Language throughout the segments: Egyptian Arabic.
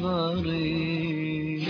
نظري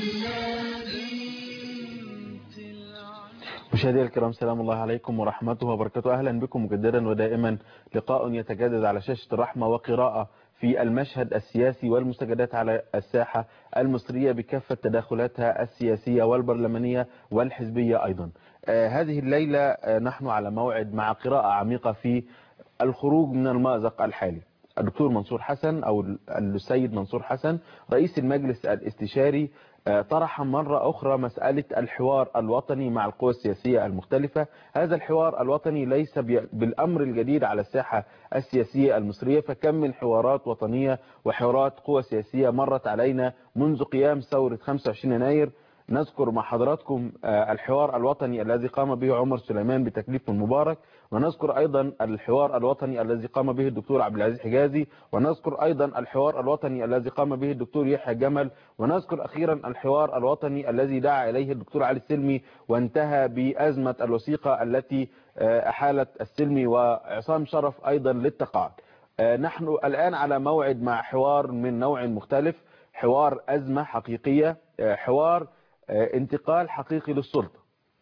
مشاهدينا الكرام سلام الله عليكم ورحمته وبركاته أهلا بكم مجددا ودائما لقاء يتجدد على شاشة الرحمة وقراءة في المشهد السياسي والمستجدات على الساحة المصرية بكافة تداخلاتها السياسية والبرلمانية والحزبية أيضا آه هذه الليلة آه نحن على موعد مع قراءة عميقة في الخروج من المأزق الحالي الدكتور منصور حسن أو السيد منصور حسن رئيس المجلس الاستشاري طرح مرة أخرى مسألة الحوار الوطني مع القوى السياسية المختلفة هذا الحوار الوطني ليس بالأمر الجديد على الساحة السياسية المصرية فكم من حوارات وطنية وحوارات قوى سياسية مرت علينا منذ قيام ثورة 25 يناير نذكر مع حضراتكم الحوار الوطني الذي قام به عمر سليمان بتكليف من مبارك ونذكر أيضا الحوار الوطني الذي قام به الدكتور عبد العزيز حجازي ونذكر أيضا الحوار الوطني الذي قام به الدكتور يحيى جمل ونذكر أخيرا الحوار الوطني الذي دعا إليه الدكتور علي السلمي وانتهى بأزمة الوثيقة التي أحالت السلمي وعصام شرف أيضا للتقاعد نحن الآن على موعد مع حوار من نوع مختلف حوار أزمة حقيقية حوار انتقال حقيقي للسلطة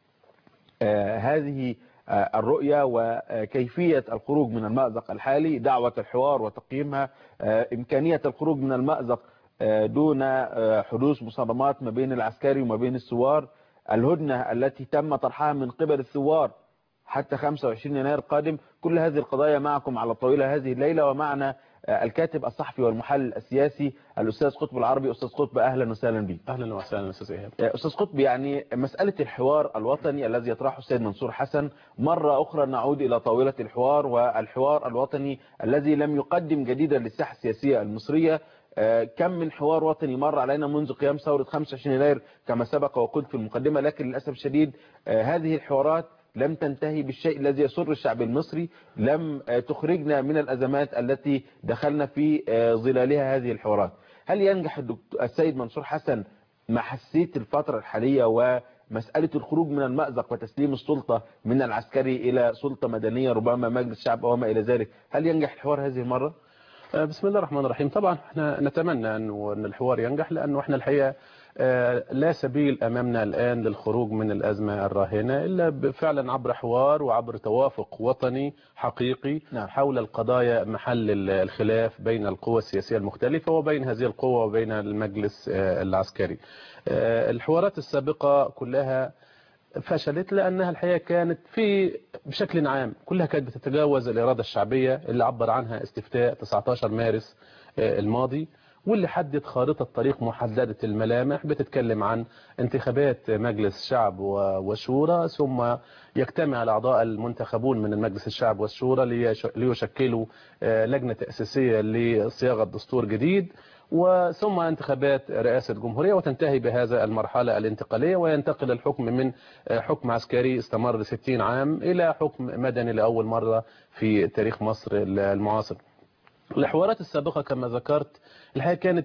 هذه الرؤية وكيفية الخروج من المأزق الحالي دعوة الحوار وتقييمها إمكانية الخروج من المأزق دون حدوث مصادمات ما بين العسكري وما بين الثوار الهدنة التي تم طرحها من قبل الثوار حتى 25 يناير القادم كل هذه القضايا معكم على الطاولة هذه الليلة ومعنا الكاتب الصحفي والمحلل السياسي الأستاذ قطب العربي أستاذ قطب أهلا وسهلا بك أهلا وسهلا أستاذ إيهاب أستاذ قطب يعني مسألة الحوار الوطني الذي يطرحه السيد منصور حسن مرة أخرى نعود إلى طاولة الحوار والحوار الوطني الذي لم يقدم جديدا للساحة السياسية المصرية كم من حوار وطني مر علينا منذ قيام ثورة 25 يناير كما سبق وقلت في المقدمة لكن للأسف الشديد هذه الحوارات لم تنتهي بالشيء الذي يسر الشعب المصري لم تخرجنا من الأزمات التي دخلنا في ظلالها هذه الحوارات هل ينجح السيد منصور حسن مع حساسية الفترة الحالية ومسألة الخروج من المأزق وتسليم السلطة من العسكري إلى سلطة مدنية ربما مجلس شعب وما إلى ذلك هل ينجح الحوار هذه المرة؟ بسم الله الرحمن الرحيم طبعا احنا نتمنى أن الحوار ينجح لأنه احنا الحقيقة لا سبيل أمامنا الآن للخروج من الأزمة الراهنة إلا فعلا عبر حوار وعبر توافق وطني حقيقي نعم. حول القضايا محل الخلاف بين القوى السياسية المختلفة وبين هذه القوى وبين المجلس العسكري الحوارات السابقة كلها فشلت لأنها الحقيقة كانت في بشكل عام كلها كانت بتتجاوز الإرادة الشعبية اللي عبر عنها استفتاء 19 مارس الماضي واللي حدد خارطة طريق محددة الملامح بتتكلم عن انتخابات مجلس شعب وشورى ثم يجتمع الأعضاء المنتخبون من المجلس الشعب والشورى ليشكلوا لجنة تأسيسية لصياغة دستور جديد وثم انتخابات رئاسة جمهورية وتنتهي بهذا المرحلة الانتقالية وينتقل الحكم من حكم عسكري استمر 60 عام إلى حكم مدني لأول مرة في تاريخ مصر المعاصر الحوارات السابقة كما ذكرت الحقيقة كانت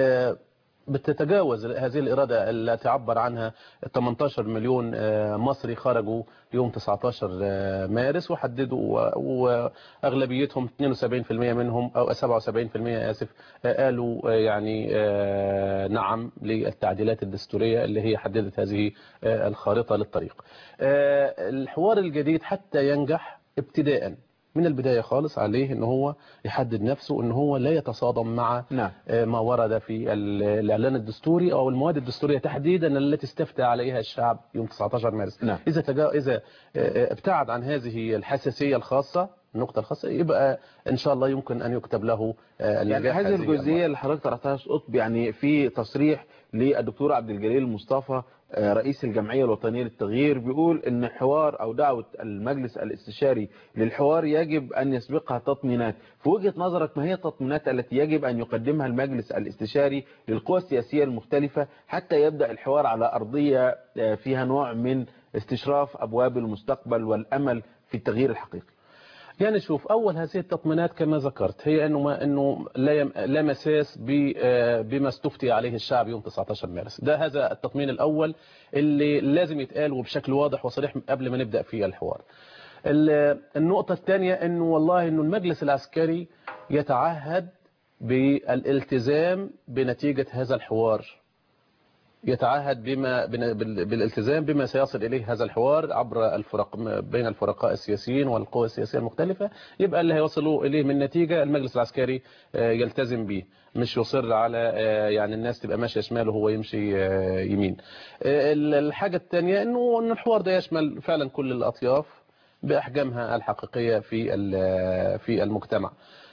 بتتجاوز هذه الإرادة التي عبر عنها 18 مليون مصري خرجوا يوم 19 مارس وحددوا وأغلبيتهم 72% منهم أو 77% آسف قالوا يعني نعم للتعديلات الدستورية اللي هي حددت هذه الخارطة للطريق الحوار الجديد حتى ينجح ابتداءً من البداية خالص عليه ان هو يحدد نفسه ان هو لا يتصادم مع نعم. ما ورد في الاعلان الدستوري او المواد الدستورية تحديدا التي استفتى عليها الشعب يوم 19 مارس نعم. اذا تجا... اذا ابتعد عن هذه الحساسية الخاصة النقطة الخاصة يبقى ان شاء الله يمكن ان يكتب له يعني هذه الجزئية اللي حضرتك طرحتها قطب يعني في تصريح للدكتور عبد الجليل مصطفى رئيس الجمعية الوطنية للتغيير بيقول ان حوار او دعوة المجلس الاستشاري للحوار يجب ان يسبقها تطمينات في وجهة نظرك ما هي التطمينات التي يجب ان يقدمها المجلس الاستشاري للقوى السياسية المختلفة حتى يبدأ الحوار على ارضية فيها نوع من استشراف ابواب المستقبل والامل في التغيير الحقيقي يعني شوف أول هذه التطمينات كما ذكرت هي أنه ما أنه لا يم لا مساس بما استفتي عليه الشعب يوم 19 مارس ده هذا التطمين الأول اللي لازم يتقال وبشكل واضح وصريح قبل ما نبدأ في الحوار النقطة الثانية أنه والله أنه المجلس العسكري يتعهد بالالتزام بنتيجة هذا الحوار يتعهد بما بن- بال- بالالتزام بما سيصل إليه هذا الحوار عبر الفرق بين الفرقاء السياسيين والقوى السياسية المختلفة يبقى اللي هيوصلوا إليه من نتيجة المجلس العسكري آه، يلتزم به مش يصر على آه، يعني الناس تبقى ماشية شمال وهو يمشي آه، يمين آه، ال- الحاجة الثانية إنه إن الحوار ده يشمل فعلا كل الأطياف بأحجامها الحقيقية في ال- في المجتمع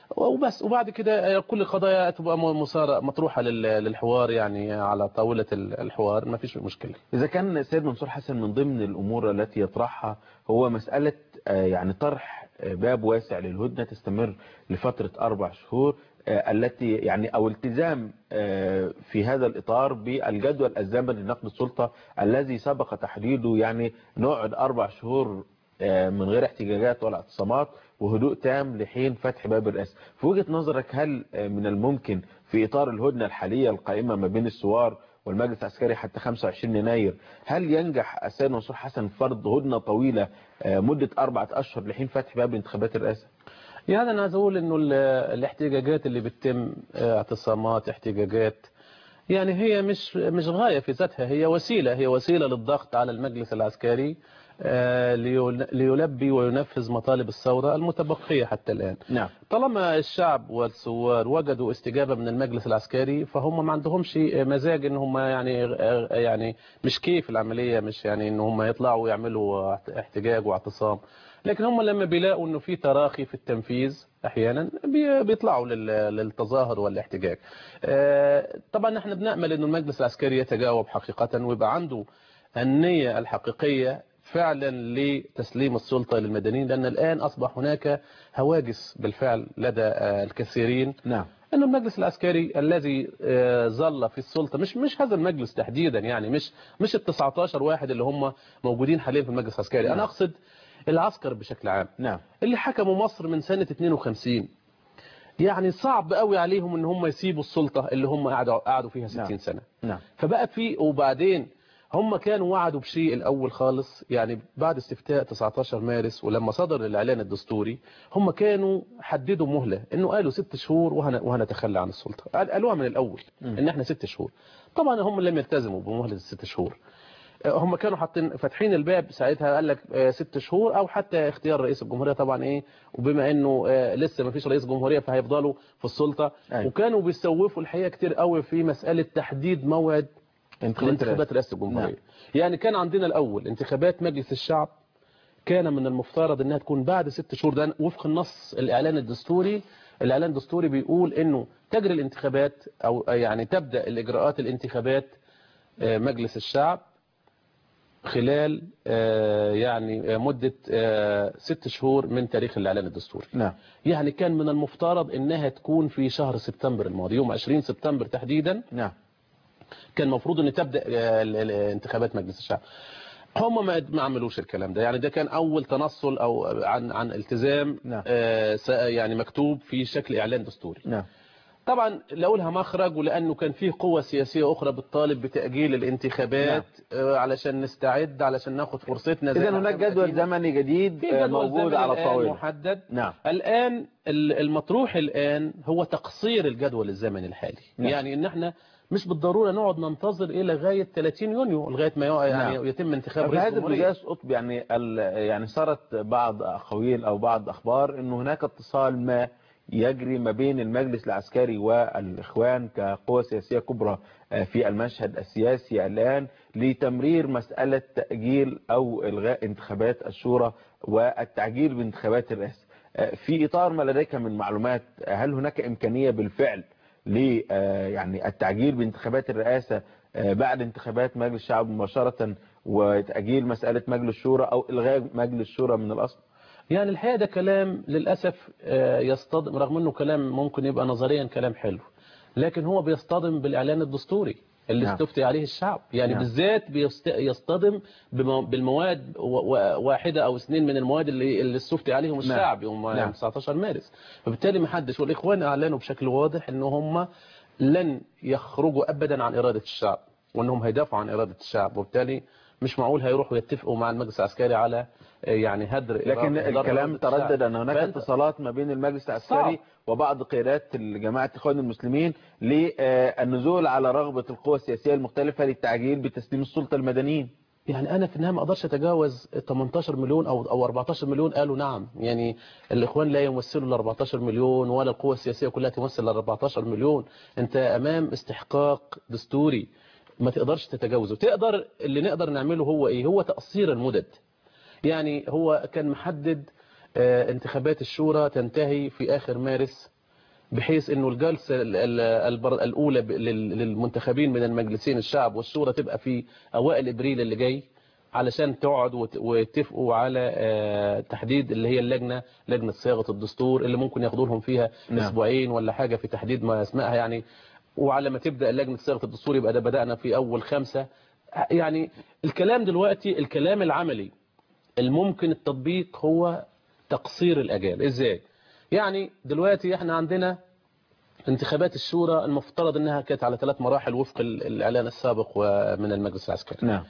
وبس وبعد كده كل القضايا تبقى مسارة مطروحة لل- للحوار يعني على طاولة الحوار ما فيش مشكلة إذا كان سيد منصور حسن من ضمن الأمور التي يطرحها هو مسألة آه، يعني طرح آه، باب واسع للهدنة تستمر لفترة أربع شهور آه، التي يعني أو التزام آه، في هذا الإطار بالجدول الزمني لنقد السلطة الذي سبق تحديده يعني نقعد أربع شهور آه، من غير احتجاجات ولا اعتصامات وهدوء تام لحين فتح باب الرئاسة في وجهة نظرك هل آه، من الممكن في إطار الهدنة الحالية القائمة ما بين الثوار والمجلس العسكري حتى 25 يناير هل ينجح السيد منصور حسن فرض هدنة طويلة آه، مدة أربعة أشهر لحين فتح باب انتخابات الرئاسة يعني أنا عايز أقول إنه ال- الاحتجاجات اللي بتتم آه، اعتصامات احتجاجات يعني هي مش مش غاية في ذاتها هي وسيلة هي وسيلة للضغط على المجلس العسكري آه، ليل- ليلبي وينفذ مطالب الثورة المتبقية حتى الآن نعم طالما الشعب والثوار وجدوا استجابة من المجلس العسكري فهم ما عندهمش مزاج ان هم يعني يعني مش كيف العملية مش يعني ان هم يطلعوا يعملوا احتجاج واعتصام لكن هم لما بيلاقوا انه في تراخي في التنفيذ احيانا بي- بيطلعوا لل- للتظاهر والاحتجاج آه، طبعا احنا بنأمل انه المجلس العسكري يتجاوب حقيقة ويبقى عنده النية الحقيقية فعلا لتسليم السلطة للمدنيين لأن الآن أصبح هناك هواجس بالفعل لدى آه، الكثيرين نعم أن المجلس العسكري الذي آه، ظل في السلطة مش مش هذا المجلس تحديدا يعني مش مش ال 19 واحد اللي هم موجودين حاليا في المجلس العسكري نعم. أنا أقصد العسكر بشكل عام نعم اللي حكموا مصر من سنة 52 يعني صعب قوي عليهم ان هم يسيبوا السلطة اللي هم قعدوا قعدوا فيها 60 نعم. سنة نعم فبقى في وبعدين هم كانوا وعدوا بشيء الأول خالص يعني بعد استفتاء 19 مارس ولما صدر الإعلان الدستوري هم كانوا حددوا مهلة إنه قالوا ست شهور وهن وهنتخلى عن السلطة قال- قالوها من الأول مم. إن إحنا ست شهور طبعا هم لم يلتزموا بمهلة الست شهور آه، هم كانوا حاطين فاتحين الباب ساعتها قال لك آه، ست شهور او حتى اختيار رئيس الجمهوريه طبعا ايه وبما انه آه، لسه ما فيش رئيس جمهوريه فهيفضلوا في السلطه أيوة. وكانوا بيسوفوا الحقيقه كتير قوي في مساله تحديد موعد انتخابات الانتخابات رئاسة الجمهورية نعم. يعني كان عندنا الأول انتخابات مجلس الشعب كان من المفترض انها تكون بعد ست شهور ده وفق النص الاعلان الدستوري الاعلان الدستوري بيقول انه تجري الانتخابات او يعني تبدا الاجراءات الانتخابات آه، مجلس الشعب خلال آه، يعني آه، مدة آه، ست شهور من تاريخ الإعلان الدستوري نعم يعني كان من المفترض إنها تكون في شهر سبتمبر الماضي يوم 20 سبتمبر تحديدا نعم كان المفروض ان تبدا آه، ال- ال- انتخابات مجلس الشعب هم ما ما عملوش الكلام ده يعني ده كان اول تنصل او عن عن التزام نعم. آه، س- يعني مكتوب في شكل اعلان دستوري نعم طبعا لقوا لها مخرج ولانه كان فيه قوة سياسية اخرى بتطالب بتأجيل الانتخابات آه، علشان نستعد علشان ناخد فرصتنا زي إذا ما هناك احنا جدول متأكدين. زمني جديد في آه، جدول موجود زمني على الآن الطاولة محدد نعم الآن ال- المطروح الآن هو تقصير الجدول الزمني الحالي نعم. يعني ان احنا مش بالضرورة نقعد ننتظر الى لغاية 30 يونيو لغاية ما يقع- يعني نعم. يتم انتخاب في رئيس هذا جمهورية الجزء قطب يعني ال- يعني صارت بعض اقاويل او بعض اخبار انه هناك اتصال ما يجري ما بين المجلس العسكري والاخوان كقوى سياسيه كبرى آه، في المشهد السياسي الان لتمرير مساله تاجيل او الغاء انتخابات الشورى والتعجيل بانتخابات الرئاسه. آه، في اطار ما لديك من معلومات آه، هل هناك امكانيه بالفعل ل آه، يعني التعجيل بانتخابات الرئاسه آه، بعد انتخابات مجلس الشعب مباشره وتاجيل مساله مجلس الشورى او الغاء مجلس الشورى من الاصل؟ يعني الحقيقة ده كلام للأسف آه، يصطدم رغم انه كلام ممكن يبقى نظريا كلام حلو لكن هو بيصطدم بالإعلان الدستوري اللي نعم. استفتي عليه الشعب يعني نعم. بالذات بيست- يصطدم بمو- بالمواد و- و- واحدة أو اثنين من المواد اللي اللي استفتي عليهم الشعب يوم نعم. يوم 19 مارس فبالتالي ما حدش والإخوان أعلنوا بشكل واضح ان هم لن يخرجوا أبدا عن إرادة الشعب وانهم هيدافعوا عن إرادة الشعب وبالتالي مش معقول هيروحوا يتفقوا مع المجلس العسكري على آه، يعني هدر لكن إدارة- إدارة الكلام الشعب. تردد ان هناك فأنت- اتصالات ما بين المجلس العسكري صعب. وبعض قيادات جماعه الاخوان المسلمين للنزول على رغبه القوى السياسيه المختلفه للتعجيل بتسليم السلطه المدنيين يعني انا في النهايه ما اقدرش اتجاوز 18 مليون او او 14 مليون قالوا نعم يعني الاخوان لا يمثلوا ال 14 مليون ولا القوى السياسيه كلها تمثل ال 14 مليون انت امام استحقاق دستوري ما تقدرش تتجاوزه تقدر اللي نقدر نعمله هو ايه هو تقصير المدد يعني هو كان محدد آه، انتخابات الشورى تنتهي في اخر مارس بحيث انه الجلسه ال- ال- البر- الاولى ب- لل- للمنتخبين من المجلسين الشعب والشورى تبقى في اوائل ابريل اللي جاي علشان تقعد وت- ويتفقوا على آه، تحديد اللي هي اللجنه لجنه صياغه الدستور اللي ممكن ياخدوا لهم فيها نعم. اسبوعين ولا حاجه في تحديد ما اسمائها يعني وعلى ما تبدا لجنه صياغه الدستور يبقى ده بدانا في اول خمسة يعني الكلام دلوقتي الكلام العملي الممكن التطبيق هو تقصير الاجال ازاي يعني دلوقتي احنا عندنا انتخابات الشورى المفترض انها كانت على ثلاث مراحل وفق ال- الاعلان السابق ومن المجلس العسكري نعم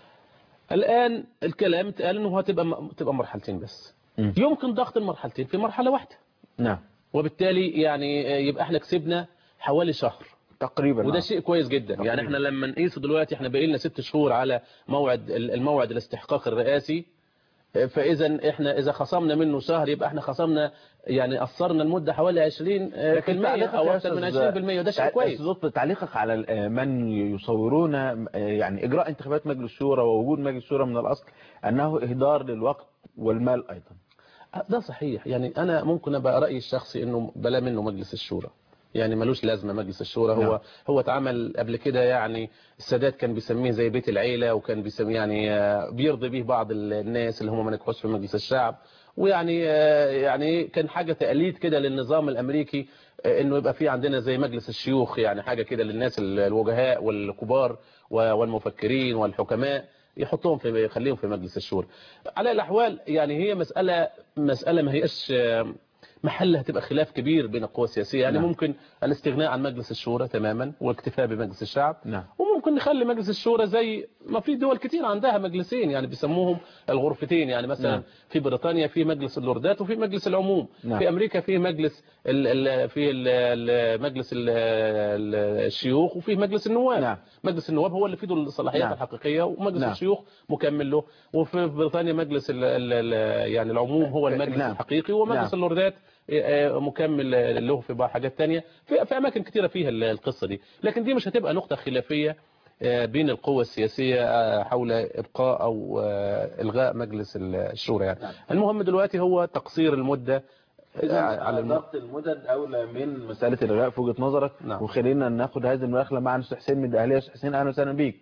الان الكلام اتقال انه هتبقى م- تبقى مرحلتين بس مم. يمكن ضغط المرحلتين في مرحله واحده نعم وبالتالي يعني يبقى احنا كسبنا حوالي شهر تقريبا وده نعم. شيء كويس جدا يعني تقريبا. احنا لما نقيسه دلوقتي احنا باقي لنا ست شهور على موعد الموعد الاستحقاق الرئاسي فاذا احنا اذا خصمنا منه شهر يبقى احنا خصمنا يعني قصرنا المده حوالي 20 في المية تعليقك او يا اكثر من أستاذ- 20% وده شيء تع- كويس أستاذ لطفي، تعليقك على ال- من يصورون آه، يعني اجراء انتخابات مجلس الشورى ووجود مجلس الشورى من الاصل انه اهدار للوقت والمال ايضا ده صحيح يعني انا ممكن ابقى رايي الشخصي انه بلا منه مجلس الشورى يعني ملوش لازمه مجلس الشورى هو نعم. هو اتعمل قبل كده يعني السادات كان بيسميه زي بيت العيله وكان بيسميه يعني آه، بيرضي به بعض ال- الناس اللي هم ما نجحوش في مجلس الشعب ويعني آه، يعني كان حاجه تقليد كده للنظام الامريكي آه، انه يبقى في عندنا زي مجلس الشيوخ يعني حاجه كده للناس ال- الوجهاء والكبار و- والمفكرين والحكماء يحطهم في يخليهم في مجلس الشورى على الاحوال يعني هي مساله مساله ما هيش آه، محلها تبقى خلاف كبير بين القوى السياسيه يعني نعم. ممكن الاستغناء عن مجلس الشورى تماما والاكتفاء بمجلس الشعب نعم وممكن نخلي مجلس الشورى زي ما في دول كتير عندها مجلسين يعني بيسموهم الغرفتين يعني مثلا نعم. في بريطانيا في مجلس اللوردات وفي مجلس العموم نعم. في امريكا في مجلس ال ال في ال ال مجلس ال ال الشيوخ وفي مجلس النواب نعم. مجلس النواب هو اللي فيه الصلاحيات نعم. الحقيقيه ومجلس نعم. الشيوخ مكمل له وفي بريطانيا مجلس ال ال ال يعني العموم هو المجلس نعم. الحقيقي ومجلس نعم. اللوردات آه، مكمل له في بعض حاجات تانية في في اماكن كتيره فيها ال- القصه دي لكن دي مش هتبقى نقطه خلافيه آه، بين القوى السياسيه آه، حول ابقاء او آه، الغاء مجلس الشورى يعني المهم دلوقتي هو تقصير المده آه، على الم... ضغط المدد اولى من مساله الغاء في وجهه نظرك نعم. وخلينا ناخد هذه المداخله مع استاذ حسين من الاهليه استاذ حسين اهلا وسهلا بيك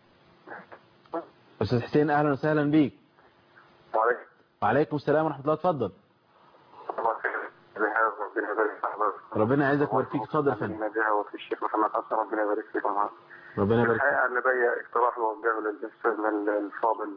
استاذ حسين اهلا وسهلا بيك وعليكم وعليكم السلام ورحمه الله اتفضل الله خير بهذا ربنا يبارك في حضرتك ربنا يعزك ويبارك فيك اتفضل يا فندم خلينا بها وفي الشيخ محمد حسن ربنا يبارك فيكم ربنا يبارك فيك الحقيقة أنا لدي اقتراح موجه للأستاذنا الفاضل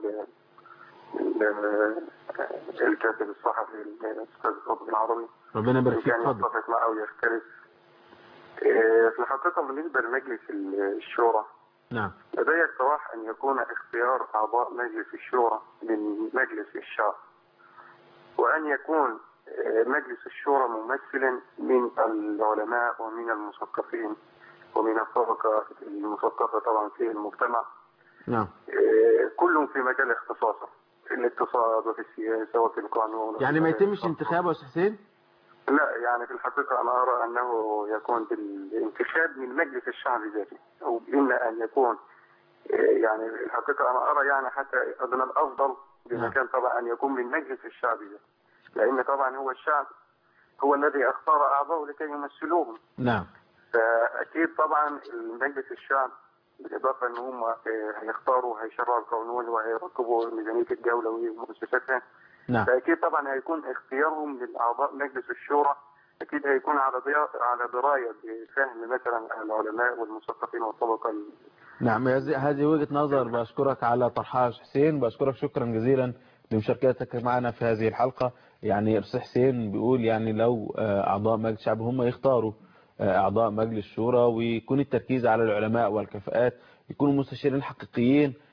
ال- الكاتب الصحفي الأستاذ فاضل العربي ربنا يبارك إن فيك كان اتفضل يتفق معه أو يختلف إيه، في الحقيقة بالنسبة لمجلس الشورى نعم لدي اقتراح أن يكون اختيار أعضاء مجلس الشورى من مجلس الشعب وأن يكون آه، مجلس الشورى ممثلا من العلماء ومن المثقفين ومن الطبقة المثقفة طبعا في المجتمع نعم آه، كلهم في مجال اختصاصه في الاقتصاد وفي السياسة وفي القانون يعني ما وفي يتمش انتخابه يا استاذ حسين لا يعني في الحقيقة أنا أرى أنه يكون بالانتخاب من مجلس الشعب ذاته أو إما أن يكون آه، يعني الحقيقة أنا أرى يعني حتى من الأفضل نعم. بمكان طبعا أن يكون من مجلس الشعب ذاته لأن طبعا هو الشعب هو الذي اختار أعضاءه لكي يمثلوهم نعم فأكيد طبعا مجلس الشعب بالإضافة أن هم آه، هيختاروا هيشرعوا القانون وهيركبوا ميزانية الدولة ومؤسساتها نعم فأكيد طبعا هيكون اختيارهم للأعضاء مجلس الشورى أكيد هيكون على ضياء على دراية بفهم مثلا العلماء والمثقفين والطبقة ال- نعم هذه هذه وجهة نظر بشكرك على طرحها يا أستاذ حسين بشكرك شكرا جزيلا لمشاركتك معنا في هذه الحلقة يعني الأستاذ حسين بيقول يعني لو آه، أعضاء مجلس الشعب هم يختاروا آه، أعضاء مجلس الشورى ويكون التركيز على العلماء والكفاءات يكونوا مستشارين حقيقيين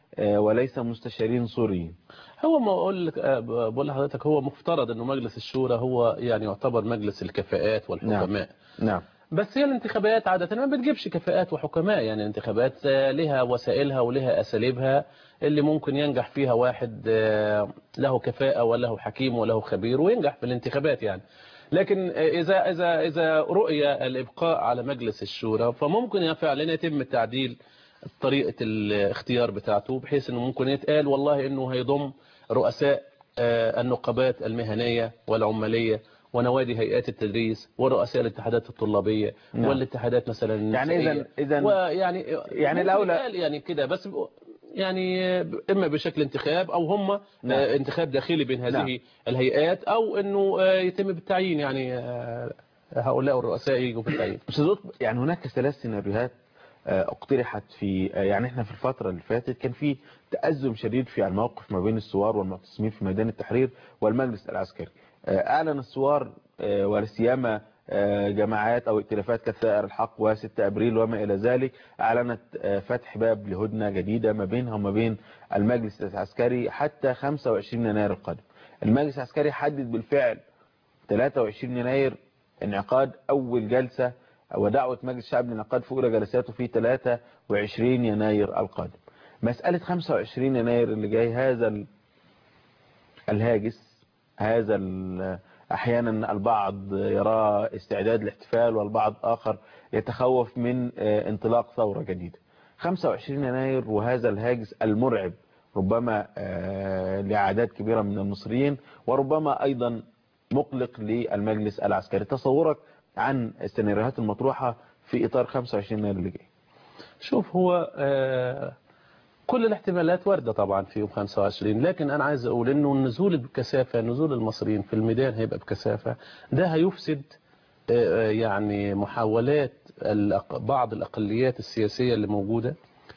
آه، وليس مستشارين سوريين هو ما اقول لك آه، بقول لحضرتك هو مفترض انه مجلس الشورى هو يعني يعتبر مجلس الكفاءات والحكماء نعم بس هي الانتخابات عادة ما بتجيبش كفاءات وحكماء يعني الانتخابات آه، لها وسائلها ولها أساليبها اللي ممكن ينجح فيها واحد آه، له كفاءة وله حكيم وله خبير وينجح في الانتخابات يعني لكن آه، إذا إذا إذا رؤي الإبقاء على مجلس الشورى فممكن فعلا يتم تعديل طريقة الاختيار بتاعته بحيث انه ممكن يتقال والله انه هيضم رؤساء آه، النقابات المهنية والعمالية ونوادي هيئات التدريس ورؤساء الاتحادات الطلابية نعم. والاتحادات مثلا يعني النسائية. إذن- إذن- ويعني يعني ممكن الأولى- يتقال يعني كده بس ب- يعني اما بشكل انتخاب او هم نعم. آه، انتخاب داخلي بين هذه نعم. الهيئات او انه آه، يتم بالتعيين يعني آه، هؤلاء الرؤساء يجوا بالتعيين أستاذ لطفي، يعني هناك ثلاث سيناريوهات آه، اقترحت في آه، يعني احنا في الفترة اللي فاتت كان في تأزم شديد في الموقف ما بين الثوار والمعتصمين في ميدان التحرير والمجلس العسكري آه، أعلن الثوار آه، ولا سيما آه، جماعات أو ائتلافات كثائر الحق و6 أبريل وما إلى ذلك أعلنت آه، فتح باب لهدنة جديدة ما بينها وما بين المجلس العسكري حتى 25 يناير القادم المجلس العسكري حدد بالفعل 23 يناير انعقاد أول جلسة ودعوة مجلس الشعب لانعقاد في أولى جلساته في 23 يناير القادم مسألة 25 يناير اللي جاي هذا ال- الهاجس هذا ال- أحيانا البعض يرى استعداد الاحتفال والبعض آخر يتخوف من آه، انطلاق ثورة جديدة 25 يناير وهذا الهاجس المرعب ربما آه، لأعداد كبيرة من المصريين وربما أيضا مقلق للمجلس العسكري تصورك عن السيناريوهات المطروحة في إطار 25 يناير اللي جاي شوف هو آه، كل الاحتمالات واردة طبعا في يوم 25 لكن أنا عايز أقول إنه النزول بكثافة نزول المصريين في الميدان هيبقى بكثافة ده هيفسد آه، آه، يعني محاولات الأق- بعض الأقليات السياسية اللي موجودة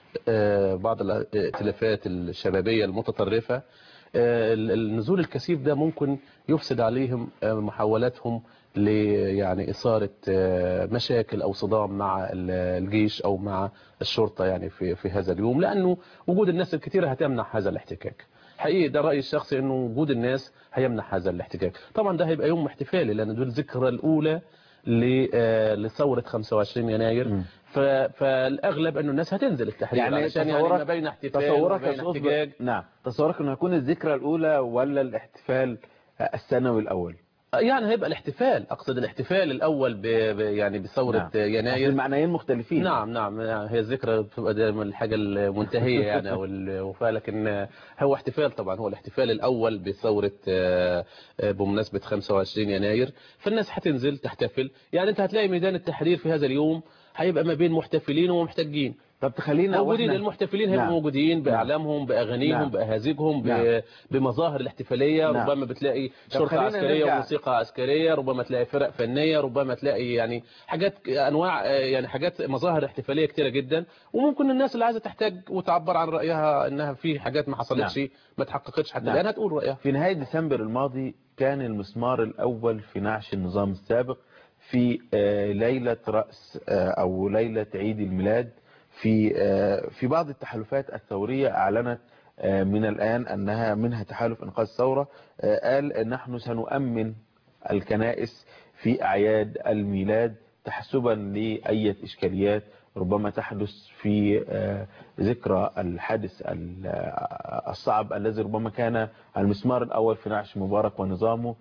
آه، بعض الائتلافات الشبابية المتطرفة آه، ال- النزول الكثيف ده ممكن يفسد عليهم آه، محاولاتهم ل يعني إثارة آه، مشاكل أو صدام مع ال- الجيش أو مع الشرطة يعني في في هذا اليوم لأنه وجود الناس الكثيرة هتمنع هذا الاحتكاك حقيقي ده رأيي الشخصي أنه وجود الناس هيمنع هذا الاحتكاك طبعا ده هيبقى يوم احتفالي لأن دول الذكرى الأولى ل- آه، لثورة 25 يناير مم. ف- فالأغلب أنه الناس هتنزل التحرير يعني علشان يعني تصورك- ما بين احتفال تصورك وما يا بين أستاذ احتجاج نعم تصورك انه هيكون الذكرى الاولى ولا الاحتفال السنوي الاول يعني هيبقى الاحتفال أقصد الاحتفال الأول ب... ب... يعني بثورة نعم. يناير المعنيين مختلفين نعم نعم هي الذكرى بتبقى دايما الحاجة المنتهية يعني أو الوفاة لكن هو احتفال طبعا هو الاحتفال الأول بثورة آه، آه، بمناسبة 25 يناير فالناس هتنزل تحتفل يعني أنت هتلاقي ميدان التحرير في هذا اليوم هيبقى ما بين محتفلين ومحتجين طب تخلينا موجودين وإحنا- المحتفلين هيبقوا نعم. موجودين بأعلامهم بأغانيهم نعم. بأهازيجهم ب- نعم. بمظاهر الاحتفالية نعم. ربما بتلاقي طب شرطة خلينا عسكرية نرجع. وموسيقى عسكرية ربما تلاقي فرق فنية ربما تلاقي يعني حاجات أنواع آه، يعني حاجات مظاهر احتفالية كتيرة جدا وممكن الناس اللي عايزة تحتاج وتعبر عن رأيها إنها في حاجات ما حصلتش ما تحققتش حتى نعم. الآن هتقول رأيها في نهاية ديسمبر الماضي كان المسمار الأول في نعش النظام السابق في آه، ليلة رأس آه، أو ليلة عيد الميلاد في آه، في بعض التحالفات الثورية أعلنت آه، من الآن أنها منها تحالف إنقاذ الثورة آه، قال نحن سنؤمن الكنائس في أعياد الميلاد تحسبا لأي إشكاليات ربما تحدث في آه، ذكرى الحادث ال- آه، الصعب الذي ربما كان المسمار الأول في نعش مبارك ونظامه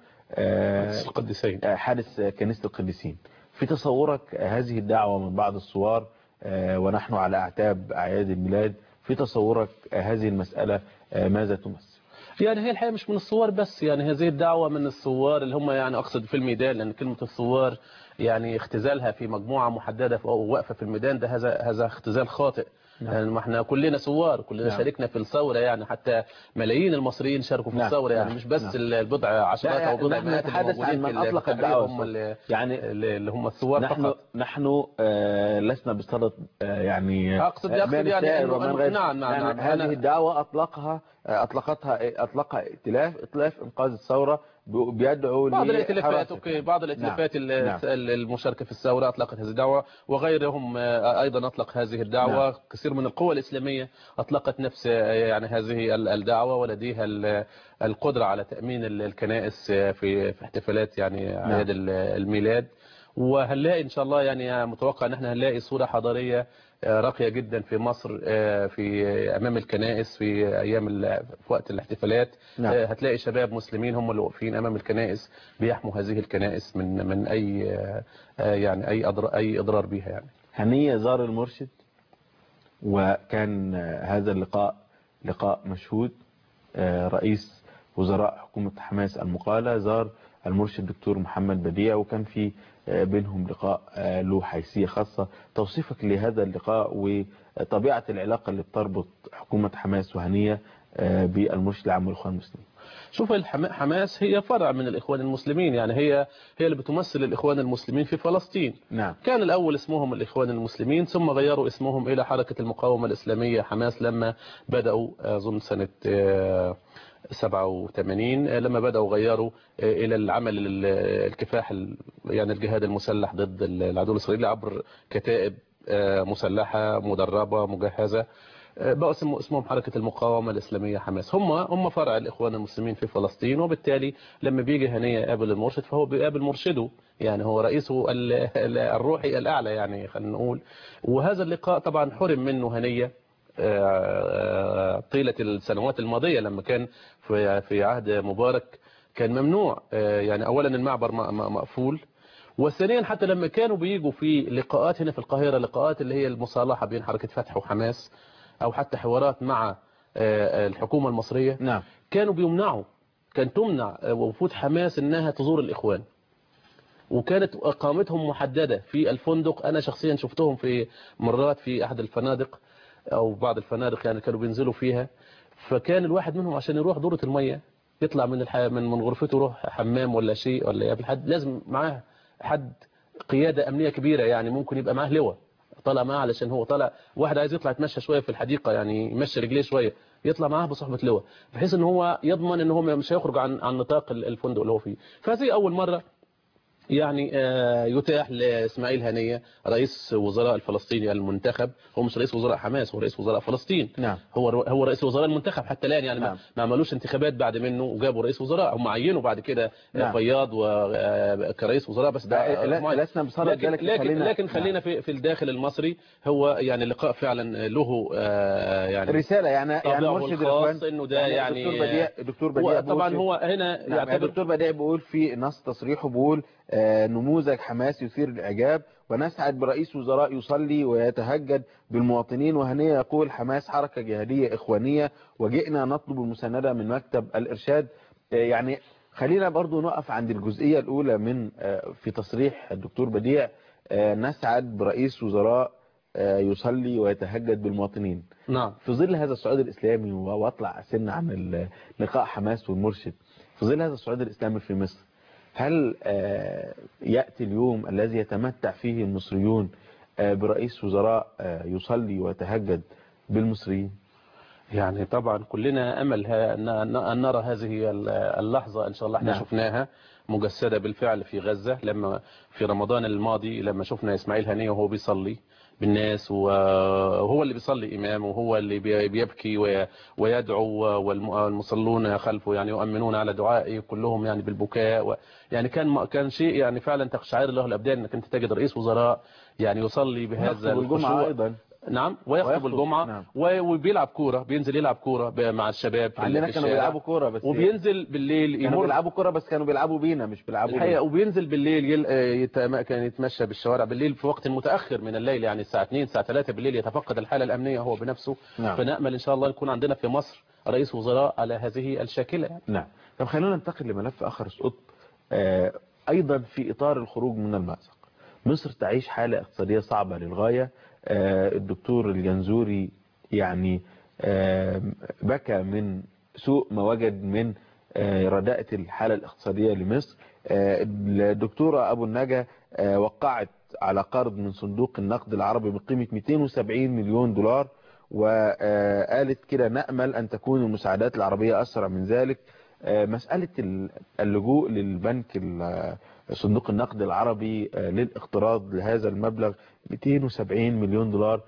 آه، القديسين آه، حادث كنيسة القديسين في تصورك هذه الدعوة من بعض الثوار آه، ونحن على أعتاب أعياد الميلاد في تصورك هذه المسألة آه، ماذا تمثل يعني هي الحقيقة مش من الثوار بس يعني هذه الدعوة من الثوار اللي هم يعني أقصد في الميدان لأن كلمة الثوار يعني اختزالها في مجموعة محددة أو واقفة في الميدان ده هذا هذا اختزال خاطئ نعم. يعني ما احنا كلنا ثوار كلنا نعم. شاركنا في الثورة يعني حتى ملايين المصريين شاركوا في نعم. الثورة يعني نعم. مش بس نعم. البضع عشرات لا، أو بضع نحن مئات اللي نتحدث عن موجودين من في أطلق التحرير الدعوة هم اللي يعني اللي هم الثوار نحن فقط نحن آه، لسنا بصدد آه، يعني أقصد- آه، أقصد من يعني السائر إنه- ومن إنه- غير نعم، نعم، يعني نعم. هذه أنا- الدعوة أطلقها آه، أطلقتها أطلقها ائتلاف ائتلاف إنقاذ الثورة ب- بيدعو بعض لحراسة. الائتلافات اوكي بعض الائتلافات نعم. ال- نعم. ال- المشاركه في الثوره اطلقت هذه الدعوه وغيرهم آه، ايضا اطلق هذه الدعوه نعم. كثير من القوى الاسلاميه اطلقت نفس آه، يعني هذه ال- الدعوه ولديها ال- القدره على تامين ال- الكنائس آه، في في احتفالات يعني اعياد ال- الميلاد وهنلاقي ان شاء الله يعني متوقع ان احنا هنلاقي صوره حضاريه آه، راقيه جدا في مصر آه، في امام الكنائس في ايام ال- في وقت الاحتفالات نعم. آه، هتلاقي شباب مسلمين هم اللي واقفين امام الكنائس بيحموا هذه الكنائس من من اي آه، آه، يعني اي اضرار اي اضرار بها يعني هنية زار المرشد وكان آه، هذا اللقاء لقاء مشهود آه، رئيس وزراء حكومة حماس المقالة زار المرشد دكتور محمد بديع وكان في آه، بينهم لقاء آه، له حيثية خاصة توصيفك لهذا اللقاء وطبيعة العلاقة اللي بتربط حكومة حماس وهنية آه، بالمرشد العام والإخوان المسلمين شوف الحما- حماس هي فرع من الاخوان المسلمين يعني هي هي اللي بتمثل الاخوان المسلمين في فلسطين نعم كان الأول اسمهم الإخوان المسلمين ثم غيروا اسمهم إلى حركة المقاومة الإسلامية حماس لما بدأوا أظن سنة آه، 87 آه، لما بدأوا غيروا آه، إلى العمل ال- الكفاح ال- يعني الجهاد المسلح ضد العدو الإسرائيلي عبر كتائب آه، مسلحة مدربة مجهزة آه، بقوا اسم- اسمهم حركة المقاومة الإسلامية حماس هم هم فرع الإخوان المسلمين في فلسطين وبالتالي لما بيجي هنية يقابل المرشد فهو بيقابل مرشده يعني هو رئيسه ال- ال- الروحي الأعلى يعني خلينا نقول وهذا اللقاء طبعا حرم منه هنية آه، طيلة السنوات الماضية لما كان في في عهد مبارك كان ممنوع آه، يعني أولا المعبر م- م- مقفول وثانيا حتى لما كانوا بيجوا في لقاءات هنا في القاهرة لقاءات اللي هي المصالحة بين حركة فتح وحماس أو حتى حوارات مع آه، الحكومة المصرية نعم كانوا بيمنعوا كان تمنع وفود حماس انها تزور الاخوان وكانت اقامتهم محدده في الفندق انا شخصيا شفتهم في مرات في احد الفنادق او بعض الفنادق يعني كانوا بينزلوا فيها فكان الواحد منهم عشان يروح دورة المية يطلع من الح... من من غرفته يروح حمام ولا شيء ولا يقابل حد لازم معاه حد قيادة أمنية كبيرة يعني ممكن يبقى معاه لواء طالع معاه علشان هو طالع واحد عايز يطلع يتمشى شوية في الحديقة يعني يمشي رجليه شوية يطلع معاه بصحبة لواء بحيث ان هو يضمن ان هو مش هيخرج عن عن نطاق الفندق اللي هو فيه فهذه اول مرة يعني آه، يتاح لاسماعيل هنية رئيس وزراء الفلسطيني المنتخب هو مش رئيس وزراء حماس هو رئيس وزراء فلسطين نعم هو هو رئيس وزراء المنتخب حتى الان يعني نعم. ما ما عملوش انتخابات بعد منه وجابوا رئيس وزراء هم عينوا بعد كده نعم. فياض وكرئيس وزراء بس ده لا- معين. لسنا بصدد لكن ذلك، لكن, خلينا- لكن خلينا في في الداخل المصري هو يعني لقاء فعلا له آه، يعني رسالة يعني يعني طابعه مرشد الخاص الإخوان إنه ده يعني- الدكتور بديع الدكتور بديع هو طبعا بيقول هو هنا نعم يعني يعتبر الدكتور بديع بيقول في نص تصريحه بيقول آه، نموذج حماس يثير الإعجاب ونسعد برئيس وزراء يصلي ويتهجد بالمواطنين وهنية يقول حماس حركة جهادية إخوانية وجئنا نطلب المساندة من مكتب الإرشاد آه، يعني خلينا برضو نقف عند الجزئية الأولى من آه، في تصريح الدكتور بديع آه، نسعد برئيس وزراء آه، يصلي ويتهجد بالمواطنين نعم في ظل هذا الصعود الإسلامي و- واطلع سن عن ال- لقاء حماس والمرشد في ظل هذا الصعود الإسلامي في مصر هل آه، يأتي اليوم الذي يتمتع فيه المصريون آه، برئيس وزراء آه، يصلي ويتهجد بالمصريين يعني طبعا كلنا امل ها- ان أن نرى هذه اللحظه ان شاء الله احنا نعم. شفناها مجسده بالفعل في غزه لما في رمضان الماضي لما شفنا اسماعيل هنيه وهو بيصلي بالناس وهو اللي بيصلي امام وهو اللي بي- بيبكي وي- ويدعو والمصلون خلفه يعني يؤمنون على دعائه كلهم يعني بالبكاء و يعني كان كان شيء يعني فعلا تقشعر له الابدان انك انت تجد رئيس وزراء يعني يصلي بهذا يخطب الجمعة الخشوع أيضا نعم ويخطب ويخطب، الجمعة نعم. و- وبيلعب كورة بينزل يلعب كورة ب- مع الشباب في عندنا في كانوا الشارع. بيلعبوا كورة بس وبينزل بالليل كانوا يمر بيلعبوا كورة بس كانوا بيلعبوا بينا مش بيلعبوا الحقيقة بينا. وبينزل بالليل يل... آه، يتم... كان يتمشى بالشوارع بالليل في وقت متأخر من الليل يعني الساعة 2 الساعة 3 بالليل يتفقد الحالة الأمنية هو بنفسه نعم. فنأمل إن شاء الله يكون عندنا في مصر رئيس وزراء على هذه الشاكلة يعني. نعم طب خلونا ننتقل لملف آخر سقط آه، أيضا في إطار الخروج من المأزق مصر تعيش حالة اقتصادية صعبة للغاية آه، الدكتور الجنزوري يعني آه، بكى من سوء ما وجد من آه، رداءة الحالة الاقتصادية لمصر آه، الدكتورة أبو النجا آه، وقعت على قرض من صندوق النقد العربي بقيمة 270 مليون دولار وقالت كده نأمل أن تكون المساعدات العربية أسرع من ذلك آه، مسألة ال- اللجوء للبنك ال- صندوق النقد العربي آه، للاقتراض لهذا المبلغ 270 مليون دولار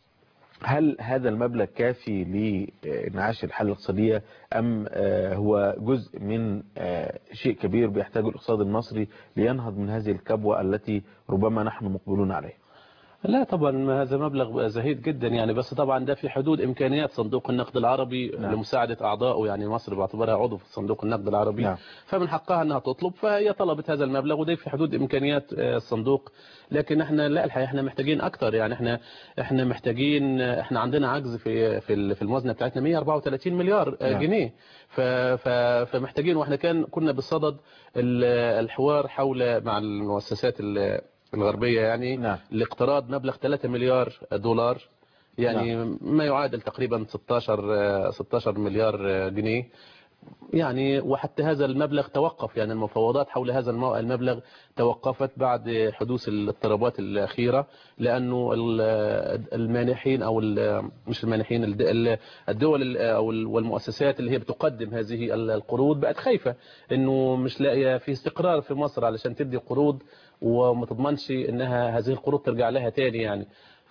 هل هذا المبلغ كافي لإنعاش الحالة الاقتصادية أم آه، هو جزء من آه، شيء كبير بيحتاجه الاقتصاد المصري لينهض من هذه الكبوة التي ربما نحن مقبلون عليها لا طبعا هذا مبلغ زهيد جدا يعني بس طبعا ده في حدود امكانيات صندوق النقد العربي نعم. نعم. لمساعده اعضائه يعني مصر باعتبارها عضو في صندوق النقد العربي نعم. نعم. فمن حقها انها تطلب فهي طلبت هذا المبلغ وده في حدود امكانيات آه، الصندوق لكن احنا لا الحقيقه احنا محتاجين اكتر يعني احنا احنا محتاجين احنا عندنا عجز في في ال- في الموازنه بتاعتنا 134 مليار آه، نعم. جنيه ف- ف- فمحتاجين واحنا كان كنا بصدد ال- الحوار حول مع المؤسسات ال- الغربيه يعني نعم. لاقتراض مبلغ 3 مليار دولار يعني ما يعادل تقريبا 16 آه، 16 مليار آه، جنيه يعني وحتى هذا المبلغ توقف يعني المفاوضات حول هذا المو- المبلغ توقفت بعد حدوث الاضطرابات الأخيرة لأنه ال- المانحين أو ال- مش المانحين الد- ال- الدول ال- أو ال- والمؤسسات اللي هي بتقدم هذه ال- القروض بقت خايفة إنه مش لاقية في استقرار في مصر علشان تدي قروض وما تضمنش إنها هذه القروض ترجع لها تاني يعني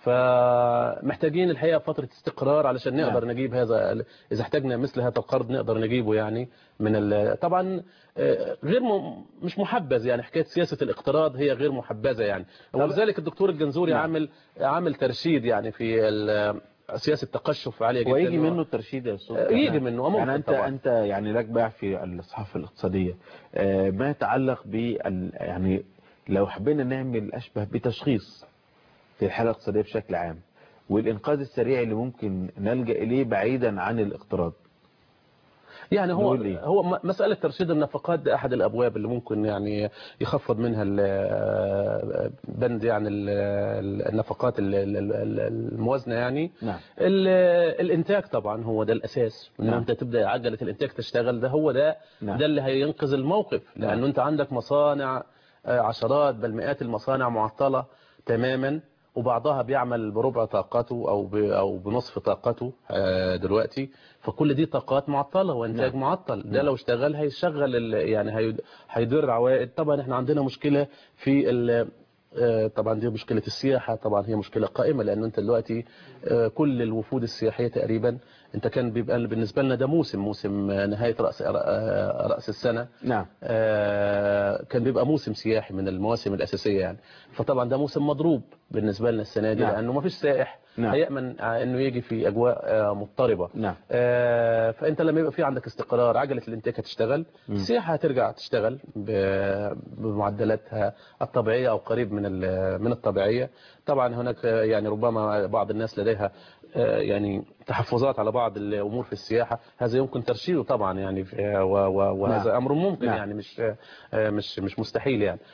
فمحتاجين الحقيقة فترة استقرار علشان نقدر نعم. نجيب هذا إذا احتاجنا مثل هذا القرض نقدر نجيبه يعني من ال... طبعا آه، غير م... مش محبذ يعني حكاية سياسة الاقتراض هي غير محبذة يعني ولذلك الدكتور الجنزوري نعم. عامل عامل ترشيد يعني في ال... سياسة تقشف عالية جدا ويجي منه الترشيد يا أستاذ آه، يعني- يجي منه، ممكن يعني أنت طبعا. أنت يعني لك باع في الصحافة الاقتصادية آه، ما يتعلق بال يعني لو حبينا نعمل أشبه بتشخيص في الحالة الاقتصادية بشكل عام والإنقاذ السريع اللي ممكن نلجأ إليه بعيدا عن الاقتراض يعني هو نقول إيه؟ هو م- مسألة ترشيد النفقات ده أحد الأبواب اللي ممكن يعني يخفض منها ال- بند يعني ال- ال- النفقات ال- ال- ال- الموازنة يعني نعم ال- الانتاج طبعا هو ده الاساس ان نعم. انت تبدا عجله الانتاج تشتغل ده هو ده نعم. ده اللي هينقذ الموقف نعم. لانه انت عندك مصانع آه، عشرات بل مئات المصانع معطله تماما وبعضها بيعمل بربع طاقته او ب- او بنصف طاقته آه، دلوقتي فكل دي طاقات معطله وانتاج نعم. معطل ده نعم. لو اشتغل هيشغل ال- يعني هي- هيدر عوائد طبعا احنا عندنا مشكله في ال- آه، طبعا دي مشكلة السياحة طبعا هي مشكلة قائمة لأن أنت دلوقتي آه، كل الوفود السياحية تقريبا أنت كان بيبقى بالنسبة لنا ده موسم موسم آه، نهاية رأس آه، رأس السنة نعم آه، كان بيبقى موسم سياحي من المواسم الأساسية يعني فطبعا ده موسم مضروب بالنسبة لنا السنة دي نعم. لأنه ما فيش سائح نعم. هيأمن آه، أنه يجي في أجواء آه، مضطربة نعم آه، فانت لما يبقى في عندك استقرار عجله الانتاج هتشتغل مم. السياحه هترجع تشتغل ب- بمعدلاتها الطبيعيه او قريب من ال- من الطبيعيه طبعا هناك آه، يعني ربما بعض الناس لديها آه، يعني تحفظات على بعض الامور في السياحه هذا يمكن ترشيده طبعا يعني في- و- و- وهذا نعم. امر ممكن نعم. يعني مش آه، مش مش مستحيل يعني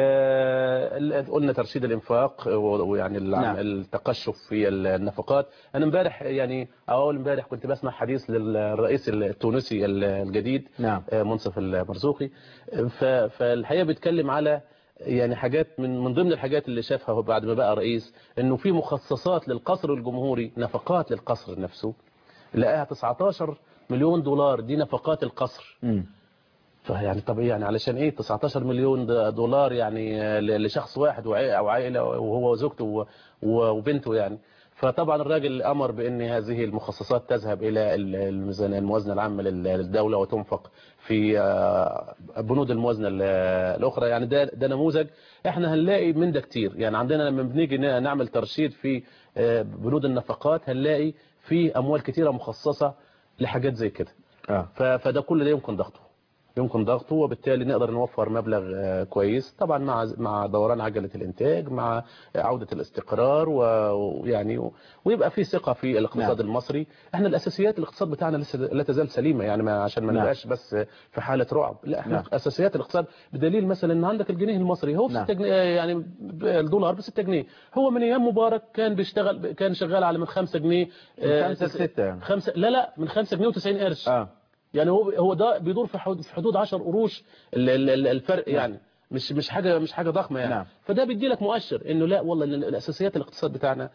آه، ال- قلنا ترشيد الانفاق و- ويعني العم- نعم. التقشف في النفقات انا امبارح يعني اول امبارح كنت بسمع حديث للرئيس التونسي الجديد نعم آه، منصف المرزوقي ف- فالحقيقه بيتكلم على يعني حاجات من من ضمن الحاجات اللي شافها هو بعد ما بقى رئيس انه في مخصصات للقصر الجمهوري نفقات للقصر نفسه لقاها 19 مليون دولار دي نفقات القصر مم. فيعني طب يعني علشان ايه 19 مليون د- دولار يعني آه، ل- لشخص واحد وعي- او عائله وهو وزوجته و- و- وبنته يعني فطبعا الراجل امر بان هذه المخصصات تذهب الى ال- الميزانيه الموازنه العامه لل- للدوله وتنفق في آه، بنود الموازنه ال- الاخرى يعني ده ده نموذج احنا هنلاقي من ده كتير يعني عندنا لما بنيجي ن- نعمل ترشيد في آه، بنود النفقات هنلاقي في اموال كتيره مخصصه لحاجات زي كده اه ف- فده كل ده يمكن ضغطه يمكن ضغطه وبالتالي نقدر نوفر مبلغ آه، كويس طبعا مع مع دوران عجله الانتاج مع عوده الاستقرار و- ويعني و- ويبقى في ثقه في الاقتصاد نعم. المصري احنا الاساسيات الاقتصاد بتاعنا لسه لا تزال سليمه يعني ما عشان ما نعم. نبقاش بس في حاله رعب لا احنا نعم. اساسيات الاقتصاد بدليل مثلا ان عندك الجنيه المصري هو ب نعم. 6 جنيه يعني ب- الدولار ب 6 جنيه هو من ايام مبارك كان بيشتغل كان شغال على من 5 جنيه من خمسة لستة يعني. خمسة لا لا من 5 جنيه و90 قرش اه يعني هو هو ده بيدور في حدود في حدود 10 قروش ال- ال- ال- الفرق نعم. يعني مش مش حاجه مش حاجه ضخمه يعني نعم. فده بيدي لك مؤشر انه لا والله إن الاساسيات الاقتصاد بتاعنا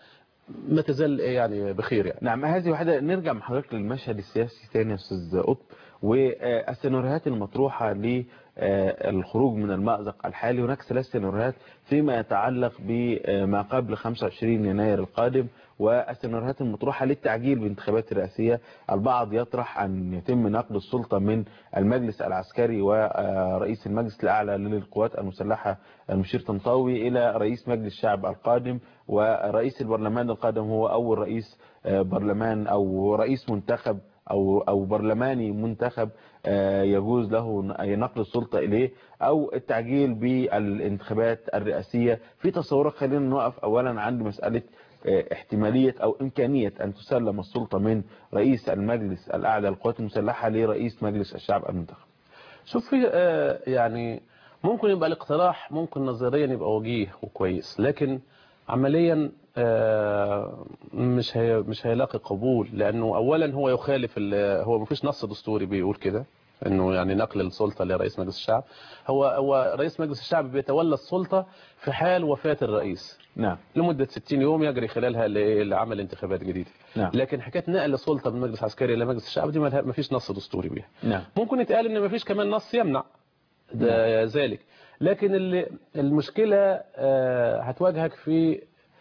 ما تزال يعني بخير يعني نعم هذه واحدة نرجع مع حضرتك للمشهد السياسي تاني يا أستاذ قطب والسيناريوهات المطروحة للخروج من المأزق الحالي هناك ثلاث سيناريوهات فيما يتعلق بما قبل 25 يناير القادم والسيناريوهات المطروحة للتعجيل بانتخابات الرئاسية البعض يطرح أن يتم نقل السلطة من المجلس العسكري ورئيس المجلس الأعلى للقوات المسلحة المشير طنطاوي إلى رئيس مجلس الشعب القادم ورئيس البرلمان القادم هو أول رئيس برلمان أو رئيس منتخب أو أو برلماني منتخب يجوز له نقل السلطة إليه أو التعجيل بالانتخابات الرئاسية في تصورك خلينا نقف أولا عند مسألة احتمالية أو إمكانية أن تسلم السلطة من رئيس المجلس الأعلى للقوات المسلحة لرئيس مجلس الشعب المنتخب شوف في آه يعني ممكن يبقى الاقتراح ممكن نظريا يبقى وجيه وكويس لكن عمليا آه مش هي مش هيلاقي قبول لانه اولا هو يخالف هو ما فيش نص دستوري بيقول كده انه يعني نقل السلطه لرئيس مجلس الشعب هو هو رئيس مجلس الشعب بيتولى السلطه في حال وفاه الرئيس نعم لمده 60 يوم يجري خلالها لعمل انتخابات جديده نعم. لكن حكايه نقل السلطه من مجلس عسكري الى مجلس الشعب دي ما فيش نص دستوري بيها نعم. ممكن يتقال ان ما فيش كمان نص يمنع ده نعم. ذلك لكن اللي المشكله هتواجهك في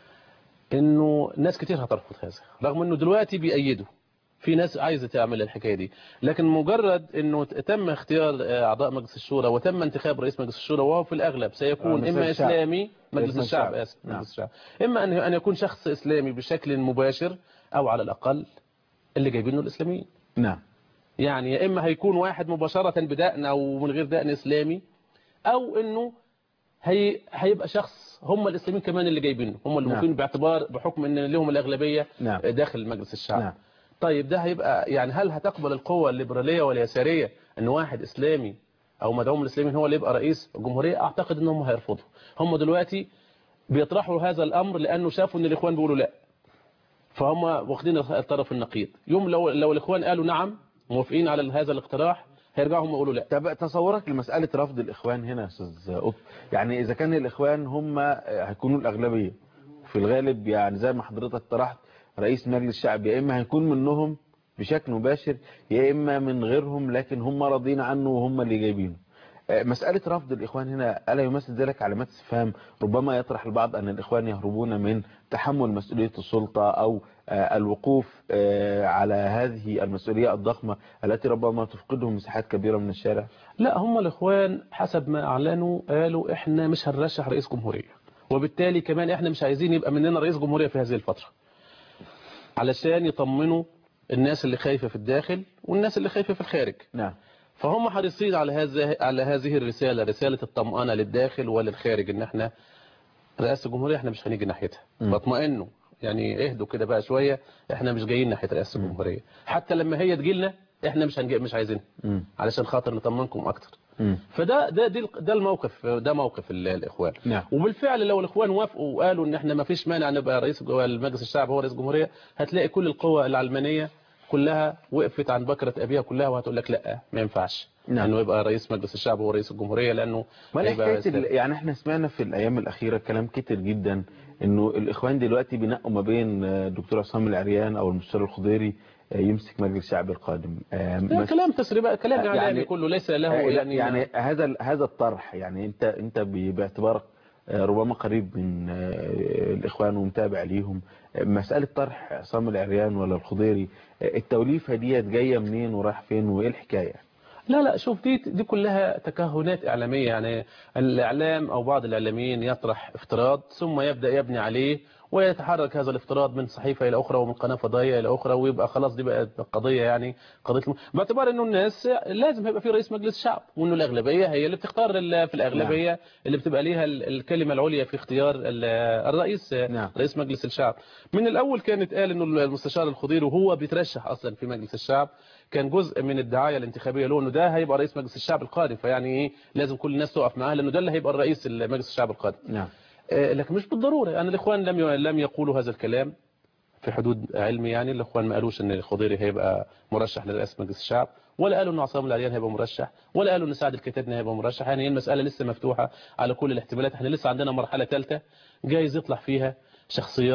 انه ناس كتير هترفض هذا رغم انه دلوقتي بيأيدوا في ناس عايزه تعمل الحكايه دي لكن مجرد انه تم اختيار اعضاء مجلس الشورى وتم انتخاب رئيس مجلس الشورى وهو في الاغلب سيكون اما الشعب. اسلامي مجلس الشعب اسف نعم. مجلس الشعب اما ان ان يكون شخص اسلامي بشكل مباشر او على الاقل اللي جايبينه الاسلاميين نعم يعني يا اما هيكون واحد مباشره بدقن او من غير دقن اسلامي او انه هي هيبقى شخص هم الاسلاميين كمان اللي جايبينه هم اللي ممكن نعم. باعتبار بحكم ان لهم الاغلبيه نعم. داخل مجلس الشعب نعم. طيب ده هيبقى يعني هل هتقبل القوة الليبرالية واليسارية ان واحد اسلامي او مدعوم الاسلامي هو اللي يبقى رئيس الجمهورية اعتقد انهم هيرفضوا هم دلوقتي بيطرحوا هذا الامر لانه شافوا ان الاخوان بيقولوا لا فهم واخدين الطرف النقيض يوم لو لو الاخوان قالوا نعم موافقين على هذا الاقتراح هيرجعوا هم يقولوا لا طب تصورك لمسألة رفض الإخوان هنا يا أستاذ قطب يعني إذا كان الإخوان هم هيكونوا الأغلبية في الغالب يعني زي ما حضرتك طرحت رئيس مجلس الشعب يا إما هيكون منهم بشكل مباشر يا إما من غيرهم لكن هم راضين عنه وهم اللي جايبينه مسألة رفض الإخوان هنا ألا يمثل ذلك علامات استفهام ربما يطرح البعض أن الإخوان يهربون من تحمل مسؤولية السلطة أو الوقوف على هذه المسؤولية الضخمة التي ربما تفقدهم مساحات كبيرة من الشارع لا هم الإخوان حسب ما أعلنوا قالوا إحنا مش هنرشح رئيس جمهورية وبالتالي كمان إحنا مش عايزين يبقى مننا رئيس جمهورية في هذه الفترة علشان يطمنوا الناس اللي خايفة في الداخل والناس اللي خايفة في الخارج نعم فهم حريصين على هذه على هذه الرسالة رسالة الطمأنة للداخل وللخارج ان احنا رئاسة الجمهورية احنا مش هنيجي ناحيتها واطمئنوا يعني اهدوا كده بقى شوية احنا مش جايين ناحية رئاسة الجمهورية حتى لما هي تجيلنا احنا مش هنجي مش عايزينها علشان خاطر نطمنكم اكتر فده ده دي ده الموقف ده موقف الاخوان نعم. وبالفعل لو الاخوان وافقوا وقالوا ان احنا ما فيش مانع نبقى رئيس المجلس الشعب هو رئيس الجمهوريه هتلاقي كل القوى العلمانيه كلها وقفت عن بكره ابيها كلها وهتقول لك لا ما ينفعش نعم. انه يبقى رئيس مجلس الشعب هو رئيس الجمهوريه لانه ما حكايه يعني احنا سمعنا في الايام الاخيره كلام كتير جدا انه الاخوان دلوقتي بينقوا ما بين الدكتور عصام العريان او المستشار الخضيري يمسك مجلس الشعب القادم ده كلام تسريبات كلام اعلامي يعني كله ليس له يعني يعني هذا هذا الطرح يعني انت انت باعتبارك ربما قريب من الاخوان ومتابع ليهم مساله طرح عصام العريان ولا الخضيري التوليفه ديت جايه منين ورايح فين وايه الحكايه لا لا شوف دي دي كلها تكهنات إعلامية يعني الإعلام أو بعض الإعلاميين يطرح افتراض ثم يبدأ يبني عليه ويتحرك هذا الافتراض من صحيفة إلى أخرى ومن قناة فضائية إلى أخرى ويبقى خلاص دي بقت قضية يعني قضية الم... باعتبار إنه الناس لازم هيبقى في رئيس مجلس الشعب وإنه الأغلبية هي اللي بتختار في الأغلبية نعم. اللي بتبقى ليها الكلمة العليا في اختيار الرئيس نعم. رئيس مجلس الشعب من الأول كانت قال إنه المستشار الخضير وهو بيترشح أصلا في مجلس الشعب كان جزء من الدعايه الانتخابيه له انه ده هيبقى رئيس مجلس الشعب القادم فيعني ايه لازم كل الناس تقف معاه لانه ده اللي هيبقى الرئيس مجلس الشعب القادم نعم آه لكن مش بالضروره يعني الاخوان لم لم يقولوا هذا الكلام في حدود علمي يعني الاخوان ما قالوش ان الخضيري هيبقى مرشح لرئاسه مجلس الشعب ولا قالوا ان عصام العريان هيبقى مرشح ولا قالوا ان سعد الكتاتني هيبقى مرشح يعني المساله لسه مفتوحه على كل الاحتمالات احنا لسه عندنا مرحله ثالثه جايز يطلع فيها شخصيات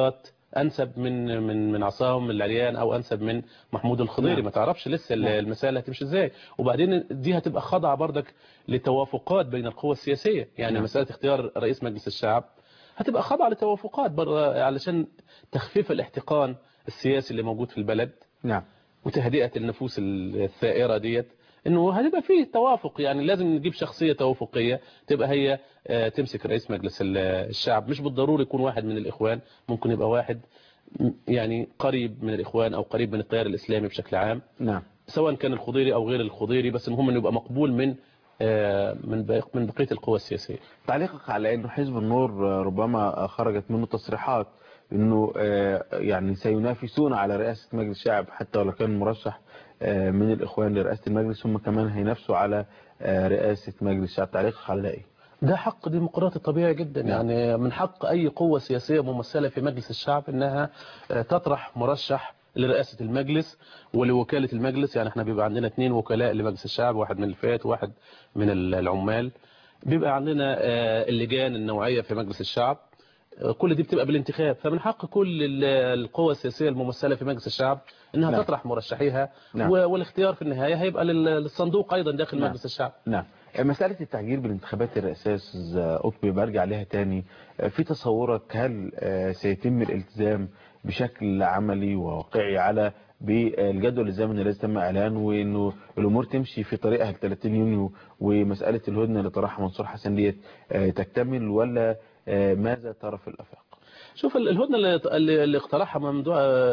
انسب من من من عصام العريان او انسب من محمود الخضيري نعم. ما تعرفش لسه ال- نعم. المساله هتمشي ازاي وبعدين دي هتبقى خاضعه بردك لتوافقات بين القوى السياسيه يعني نعم. مساله اختيار رئيس مجلس الشعب هتبقى خاضعه لتوافقات بره علشان تخفيف الاحتقان السياسي اللي موجود في البلد نعم وتهدئه النفوس الثائره ديت انه هتبقى فيه توافق يعني لازم نجيب شخصيه توافقيه تبقى هي آه، تمسك رئيس مجلس ال- الشعب مش بالضروري يكون واحد من الاخوان ممكن يبقى واحد م- يعني قريب من الاخوان او قريب من التيار الاسلامي بشكل عام نعم سواء كان الخضيري او غير الخضيري بس المهم انه يبقى مقبول من آه، من باق- من بقيه القوى السياسيه تعليقك على انه حزب النور آه، ربما خرجت منه تصريحات انه آه، يعني سينافسون على رئاسة مجلس الشعب حتى ولو كان مرشح آه، من الاخوان لرئاسة المجلس هم كمان هينافسوا على آه، رئاسة مجلس الشعب تعليقك على ايه؟ ده حق ديمقراطي طبيعي جدا نعم. يعني من حق أي قوة سياسية ممثلة في مجلس الشعب أنها آه، تطرح مرشح لرئاسة المجلس ولوكالة المجلس يعني احنا بيبقى عندنا اثنين وكلاء لمجلس الشعب واحد من الفئات وواحد من ال- العمال بيبقى عندنا آه، اللجان النوعية في مجلس الشعب آه، كل دي بتبقى بالانتخاب فمن حق كل ال- القوى السياسية الممثلة في مجلس الشعب انها نعم. تطرح مرشحيها نعم. و- والاختيار في النهاية هيبقى لل- للصندوق أيضا داخل نعم. مجلس الشعب نعم مسألة التعجيل بالانتخابات الرئاسية أستاذ قطبي برجع عليها تاني في تصورك هل آه، سيتم الالتزام بشكل عملي وواقعي على بالجدول الزمني الذي تم اعلانه وانه الامور تمشي في طريقها ل 30 يونيو ومساله الهدنه اللي طرحها منصور حسن ديت آه، تكتمل ولا آه، ماذا ترى في الافاق؟ شوف ال- الهدنه اللي اللي اللي اقترحها ممدوح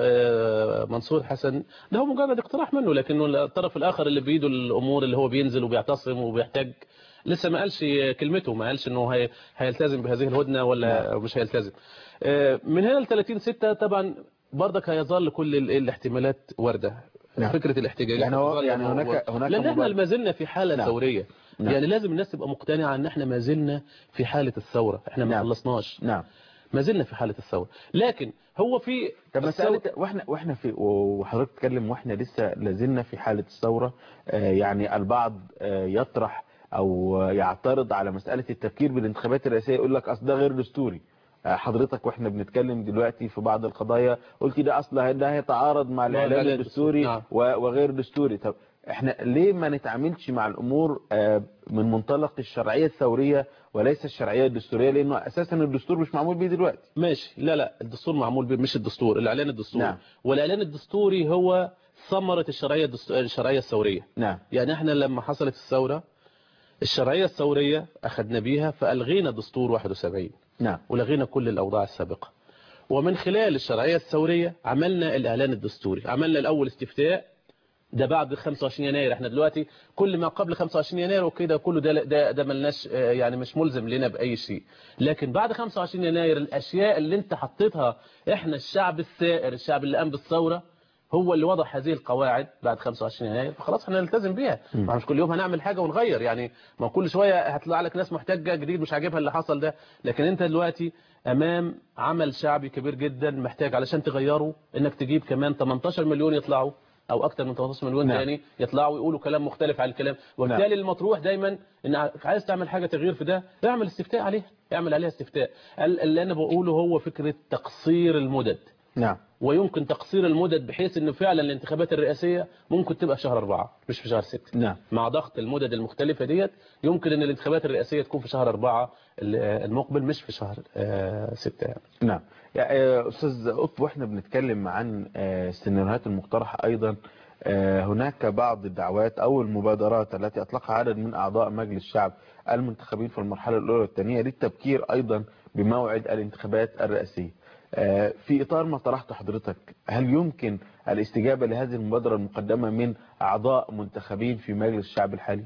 آه، منصور حسن ده هو مجرد اقتراح منه لكنه الطرف الاخر اللي بايده الامور اللي هو بينزل وبيعتصم وبيحتاج لسه ما قالش كلمته ما قالش انه هي هيلتزم بهذه الهدنه ولا مش هيلتزم آه، من هنا ل 30 6 طبعا برضك هيظل كل ال- الاحتمالات وارده نعم. فكره الاحتجاج يعني هو- هتظل يعني هناك- موجودة. هناك لان احنا مبادرة. ما زلنا في حاله نعم. ثوريه نعم. يعني لازم الناس تبقى مقتنعه ان احنا ما زلنا في حاله الثوره احنا ما نعم. خلصناش نعم ما زلنا في حالة الثورة لكن هو في طب مسألة الثورة- واحنا واحنا في وحضرتك تتكلم واحنا لسه لازلنا في حالة الثورة آه، يعني البعض آه، يطرح او يعترض على مسألة التفكير بالانتخابات الرئاسية يقول لك اصل ده غير دستوري آه، حضرتك واحنا بنتكلم دلوقتي في بعض القضايا قلت ده اصلا ده هيتعارض مع الاعلان الإعلان الدستوري نعم. و- وغير دستوري طب احنا ليه ما نتعاملش مع الامور آه، من منطلق الشرعية الثورية وليس الشرعية الدستورية لانه اساسا الدستور مش معمول بيه دلوقتي ماشي لا لا الدستور معمول ب- مش الدستور الإعلان الدستوري نعم. والإعلان الدستوري هو ثمرة الشرعية الدست- الشرعية الثورية نعم يعني احنا لما حصلت الثورة الشرعية الثورية أخذنا بيها فألغينا دستور 71 نعم ولغينا كل الأوضاع السابقة ومن خلال الشرعية الثورية عملنا الإعلان الدستوري عملنا الأول استفتاء ده بعد 25 يناير احنا دلوقتي كل ما قبل 25 يناير وكده كله ده ده ده ملناش آه، يعني مش ملزم لنا باي شيء لكن بعد 25 يناير الاشياء اللي انت حطيتها احنا الشعب الثائر الشعب اللي قام بالثوره هو اللي وضع هذه القواعد بعد 25 يناير فخلاص احنا نلتزم بيها ما مش كل يوم هنعمل حاجه ونغير يعني ما كل شويه هتطلع لك ناس محتجه جديد مش عاجبها اللي حصل ده لكن انت دلوقتي امام عمل شعبي كبير جدا محتاج علشان تغيره انك تجيب كمان 18 مليون يطلعوا او اكتر من 18 مليون نعم. تاني يطلعوا يقولوا كلام مختلف عن الكلام وبالتالي المطروح دايما ان عايز تعمل حاجه تغيير في ده اعمل استفتاء عليها اعمل عليها استفتاء ال- اللي انا بقوله هو فكره تقصير المدد نعم ويمكن تقصير المدد بحيث انه فعلا الانتخابات الرئاسيه ممكن تبقى في شهر أربعة مش في شهر ستة نعم مع ضغط المدد المختلفه ديت يمكن ان الانتخابات الرئاسيه تكون في شهر أربعة المقبل مش في شهر آه، ستة يعني. نعم يا آه، استاذ قطب واحنا بنتكلم عن آه، السيناريوهات المقترحه ايضا آه، هناك بعض الدعوات او المبادرات التي اطلقها عدد من اعضاء مجلس الشعب المنتخبين في المرحله الاولى والثانيه للتبكير ايضا بموعد الانتخابات الرئاسيه آه، في اطار ما طرحته حضرتك هل يمكن الاستجابه لهذه المبادره المقدمه من اعضاء منتخبين في مجلس الشعب الحالي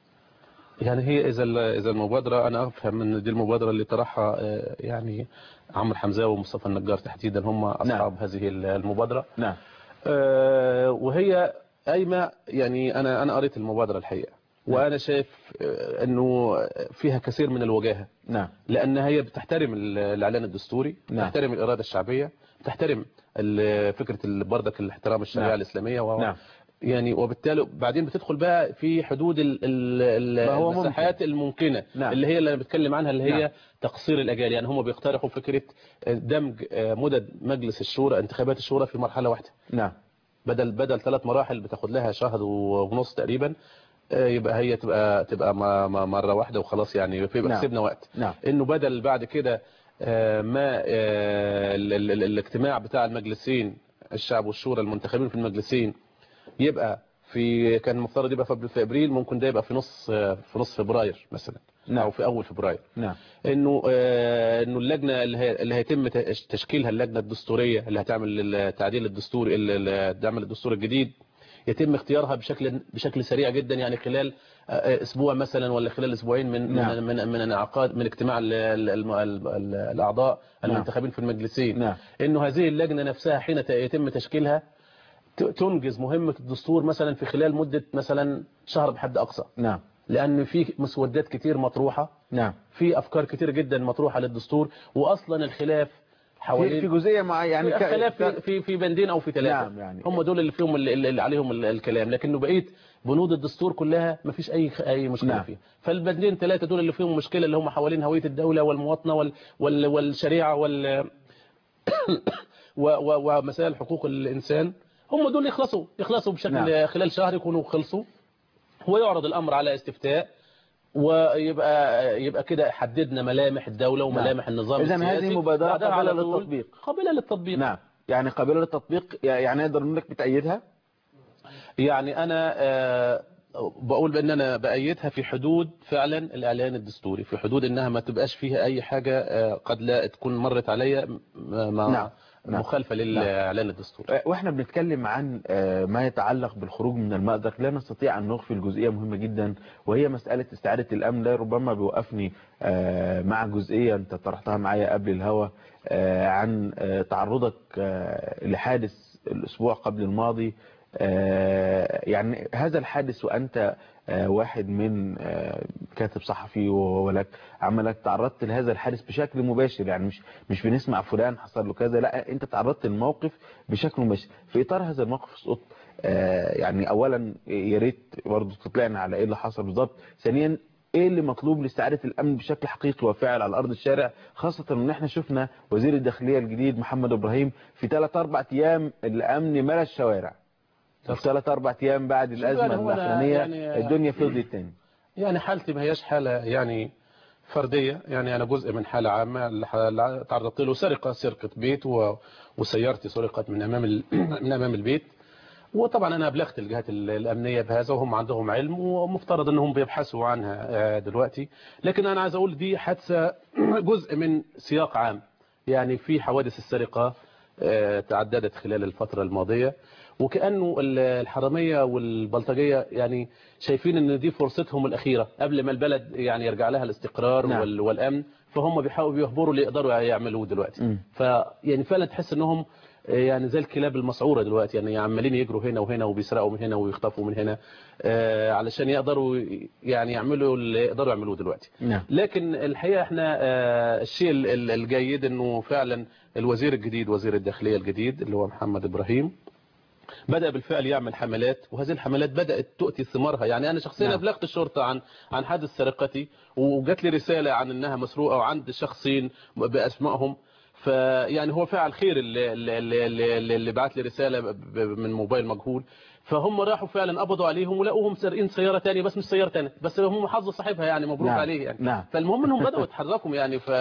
يعني هي اذا ال- اذا المبادره انا افهم ان دي المبادره اللي طرحها آه، يعني عمرو حمزاوي ومصطفى النجار تحديدا هم اصحاب نعم. هذه المبادره نعم آه، وهي قايمه يعني انا انا قريت المبادره الحقيقه وانا شايف آه، انه فيها كثير من الوجاهه نعم لان هي بتحترم ال- الاعلان الدستوري نعم. بتحترم الاراده الشعبيه بتحترم ال- فكره ال- بردك الاحترام الشريعه نعم. الاسلاميه و... نعم يعني وبالتالي بعدين بتدخل بقى في حدود ال- ال- ما هو ال- المساحات الممكنة نعم. اللي هي اللي انا بتكلم عنها اللي هي نعم. تقصير الاجال يعني هم بيقترحوا فكرة دمج آه، مدد مجلس الشورى انتخابات الشورى في مرحلة واحدة نعم بدل بدل ثلاث مراحل بتاخد لها شهر ونص تقريبا آه، يبقى هي تبقى تبقى ما- ما- مرة واحدة وخلاص يعني يبقى نعم. كسبنا وقت نعم انه بدل بعد كده آه، ما آه، ال- ال- ال- الاجتماع بتاع المجلسين الشعب والشورى المنتخبين في المجلسين يبقى في كان المفترض يبقى في في ابريل ممكن ده يبقى في نص آه، في نص فبراير مثلا نعم. او في اول فبراير نعم انه آه، انه اللجنه اللي هي- اللي هيتم ت- تشكيلها اللجنه الدستوريه اللي هتعمل التعديل الدستوري اللي تعمل الدستور الجديد يتم اختيارها بشكل بشكل سريع جدا يعني خلال آه، اسبوع مثلا ولا خلال اسبوعين من نعم. من من من انعقاد من اجتماع ال- ال- الم- ال- ال- الاعضاء نعم. المنتخبين في المجلسين نعم. انه هذه اللجنه نفسها حين ت- يتم تشكيلها ت- تنجز مهمه الدستور مثلا في خلال مده مثلا شهر بحد اقصى نعم لان في مسودات كتير مطروحه نعم في افكار كتير جدا مطروحه للدستور واصلا الخلاف في حوالين في جزئيه مع يعني يعني ك- خلاف ك- في في في بندين او في ثلاثه نعم، يعني- هم دول اللي فيهم اللي, اللي عليهم ال- الكلام لكنه بقيه بنود الدستور كلها ما فيش اي اي مشكله نعم. فيها فالبندين ثلاثه دول اللي فيهم مشكله اللي هم حوالين هويه الدوله والمواطنه وال وال والشريعه وال و- و- ومسائل حقوق الانسان هم دول يخلصوا يخلصوا بشكل نعم. خلال شهر يكونوا خلصوا ويعرض الامر على استفتاء ويبقى يبقى كده حددنا ملامح الدولة وملامح النظام إذن هذه السياسي مبادرة بعدها قابلة على طول للتطبيق. قابلة للتطبيق نعم يعني قابله للتطبيق يعني نقدر نقول لك بتأيدها يعني أنا آه، بقول بأن أنا بأيدها في حدود فعلا الإعلان الدستوري في حدود أنها ما تبقاش فيها أي حاجة آه، قد لا تكون مرت عليا م- مع نعم. نعم. مخالفة للإعلان الدستوري واحنا بنتكلم عن آه، ما يتعلق بالخروج من المأزق لا نستطيع ان نغفل جزئيه مهمه جدا وهي مساله استعاده الامن ده ربما بيوقفني آه، مع جزئيه انت طرحتها معايا قبل الهوا آه، عن آه، تعرضك آه، لحادث الاسبوع قبل الماضي آه، يعني هذا الحادث وانت آه، واحد من آه، كاتب صحفي ولك عملك تعرضت لهذا الحادث بشكل مباشر يعني مش مش بنسمع فلان حصل له كذا لا انت تعرضت للموقف بشكل مباشر في اطار هذا الموقف اسقط آه، يعني اولا يا ريت برضه تطلعنا على ايه اللي حصل بالظبط ثانيا ايه اللي مطلوب لاستعاده الامن بشكل حقيقي وفاعل على ارض الشارع خاصه ان احنا شفنا وزير الداخليه الجديد محمد ابراهيم في 3 4 ايام الامن ملا الشوارع في 3 4 ايام بعد شوف الازمه يعني هو أنا الاخرانيه يعني- الدنيا فضيت تاني يعني حالتي ما هياش حالة يعني فردية يعني أنا جزء من حالة عامة اللي ح- اللي تعرضت له سرقة سرقة بيت و- وسيارتي سرقت من أمام ال- من أمام البيت وطبعا أنا أبلغت الجهات ال- الأمنية بهذا وهم عندهم علم ومفترض أنهم بيبحثوا عنها آه، دلوقتي لكن أنا عايز أقول دي حادثة جزء من سياق عام يعني في حوادث السرقة آه، تعددت خلال الفترة الماضية وكأنه ال- الحرامية والبلطجية يعني شايفين ان دي فرصتهم الأخيرة قبل ما البلد يعني يرجع لها الاستقرار نعم. وال- والأمن فهم بيحاولوا بيهبروا اللي يقدروا يعملوه دلوقتي مم. فيعني فعلا تحس انهم يعني زي الكلاب المسعورة دلوقتي يعني عمالين يجروا هنا وهنا وبيسرقوا من هنا ويخطفوا من هنا آه، علشان يقدروا يعني يعملوا اللي يقدروا يعملوه دلوقتي نعم لكن الحقيقة احنا آه، الشيء ال- ال- الجيد انه فعلا الوزير الجديد وزير الداخلية الجديد اللي هو محمد ابراهيم بدأ بالفعل يعمل حملات وهذه الحملات بدأت تؤتي ثمارها يعني أنا شخصيا نعم. أبلغت الشرطة عن عن حادث سرقتي وجات لي رسالة عن أنها مسروقة وعند شخصين بأسمائهم فيعني هو فعل خير اللي, اللي, اللي, اللي بعت لي رسالة ب- ب- من موبايل مجهول فهم راحوا فعلا قبضوا عليهم ولقوهم سارقين سيارة تانية بس مش سيارة تانية بس هم حظ صاحبها يعني مبروك نعم. عليه يعني نعم. فالمهم انهم بدأوا يتحركوا يعني ف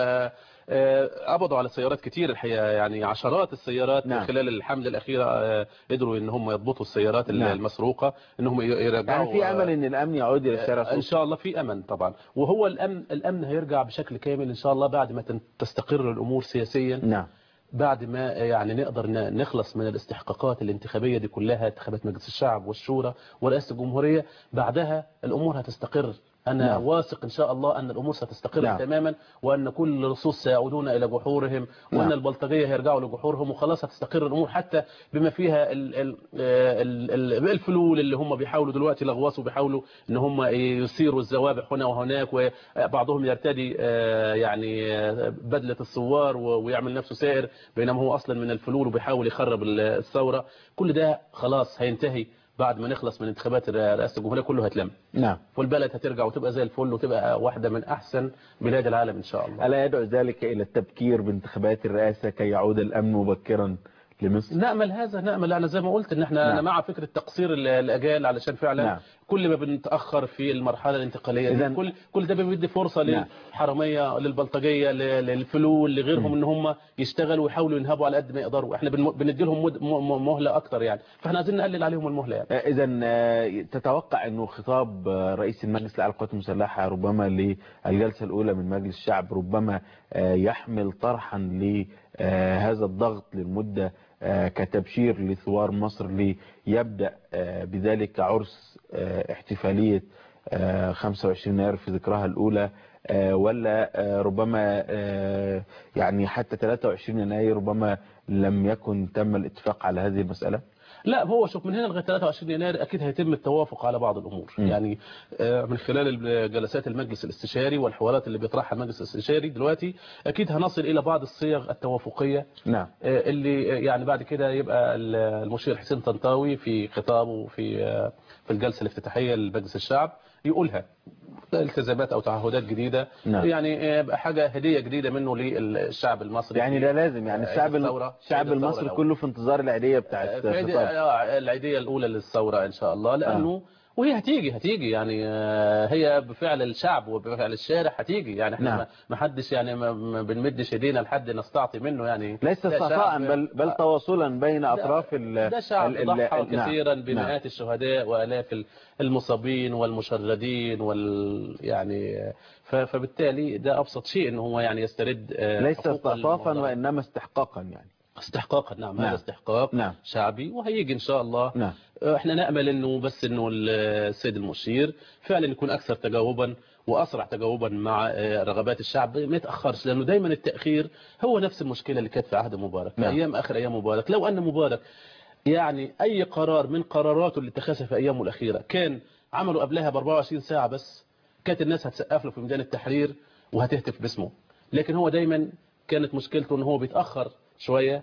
آه، قبضوا على سيارات كتير الحقيقة يعني عشرات السيارات نعم. نعم. خلال الحملة الأخيرة آه، قدروا ان هم يضبطوا السيارات نعم. المسروقة انهم ي- يرجعوا يعني في امل ان الامن يعود الى الشارع ان شاء الله في امل طبعا وهو الامن الامن هيرجع بشكل كامل ان شاء الله بعد ما تن- تستقر الامور سياسيا نعم بعد ما يعني نقدر ن- نخلص من الاستحقاقات الانتخابية دي كلها انتخابات مجلس الشعب والشورى ورئاسة الجمهورية بعدها الأمور هتستقر أنا نعم. واثق إن شاء الله أن الأمور ستستقر نعم. تماما وأن كل اللصوص سيعودون إلى جحورهم وأن نعم. البلطجية هيرجعوا لجحورهم وخلاص هتستقر الأمور حتى بما فيها ال ال ال ال الفلول اللي هم بيحاولوا دلوقتي لغواصوا بيحاولوا إن هم يثيروا الزوابع هنا وهناك وبعضهم يرتدي آه، يعني آه، بدلة الثوار و- ويعمل نفسه سائر بينما هو أصلا من الفلول وبيحاول يخرب ال- الثورة كل ده خلاص هينتهي بعد ما نخلص من انتخابات رئاسه الجمهوريه كله هيتلم نعم والبلد هترجع وتبقى زي الفل وتبقى واحده من احسن بلاد العالم ان شاء الله ألا يدعو ذلك إلى التبكير بانتخابات الرئاسة كي يعود الأمن مبكرا لمصر نأمل هذا نأمل أنا زي ما قلت إن إحنا نعم. أنا مع فكرة تقصير ال- الأجال علشان فعلا نعم. كل ما بنتأخر في المرحلة الانتقالية دي إذن- كل كل ده بيدي فرصة نعم. للحرامية للبلطجية ل- للفلول لغيرهم مم. إن هم يشتغلوا ويحاولوا ينهبوا على قد ما يقدروا إحنا بن- بندي لهم مد- م- م- مهلة أكتر يعني فإحنا عايزين نقلل عليهم المهلة يعني إذا تتوقع أنه خطاب آه، رئيس المجلس الأعلى للقوات المسلحة ربما للجلسة الأولى من مجلس الشعب ربما آه، يحمل طرحا لهذا الضغط للمدة آه، كتبشير لثوار مصر ليبدأ آه، بذلك عرس آه، احتفالية آه، 25 يناير في ذكرها الأولى آه، ولا آه، ربما آه، يعني حتى 23 يناير ربما لم يكن تم الاتفاق على هذه المسألة لا هو شوف من هنا لغايه 23 يناير اكيد هيتم التوافق على بعض الامور م. يعني آه، من خلال جلسات المجلس الاستشاري والحوارات اللي بيطرحها المجلس الاستشاري دلوقتي اكيد هنصل الى بعض الصيغ التوافقيه نعم آه، اللي آه، يعني بعد كده يبقى ال- المشير حسين طنطاوي في خطابه في آه، في الجلسه الافتتاحيه لمجلس الشعب يقولها التزامات او تعهدات جديده نعم. يعني آه، يبقى حاجه هديه جديده منه للشعب المصري يعني ده لازم يعني عيد الشعب الثورة، الشعب عيد الثورة المصري الأول. كله في انتظار العيدية بتاعت في عيد- خطاب آه، العيدية الأولى للثورة إن شاء الله لأنه وهي هتيجي هتيجي يعني آه، هي بفعل الشعب وبفعل الشارع هتيجي يعني احنا نعم. ما- ما حدش يعني ما- ما بنمدش ايدينا لحد نستعطي منه يعني ليس ده استعطاء شعب- بل بل تواصلا بين اطراف ال ده شعب ال- ال- ضحى ال- نعم. كثيرا نعم. بمئات الشهداء والاف ال- المصابين والمشردين وال يعني ف- فبالتالي ده ابسط شيء ان هو يعني يسترد آه، ليس حقوق استعطافا الموضوع. وانما استحقاقا يعني استحقاقا نعم نعم. هذا استحقاق نعم. شعبي وهيجي ان شاء الله نعم احنا نأمل انه بس انه السيد المشير فعلا يكون اكثر تجاوبا واسرع تجاوبا مع آه، رغبات الشعب ما يتاخرش لانه دايما التاخير هو نفس المشكله اللي كانت في عهد مبارك في نعم. ايام اخر ايام مبارك لو ان مبارك يعني اي قرار من قراراته اللي اتخذها في ايامه الاخيره كان عمله قبلها ب 24 ساعه بس كانت الناس هتسقف له في ميدان التحرير وهتهتف باسمه لكن هو دايما كانت مشكلته ان هو بيتاخر شويه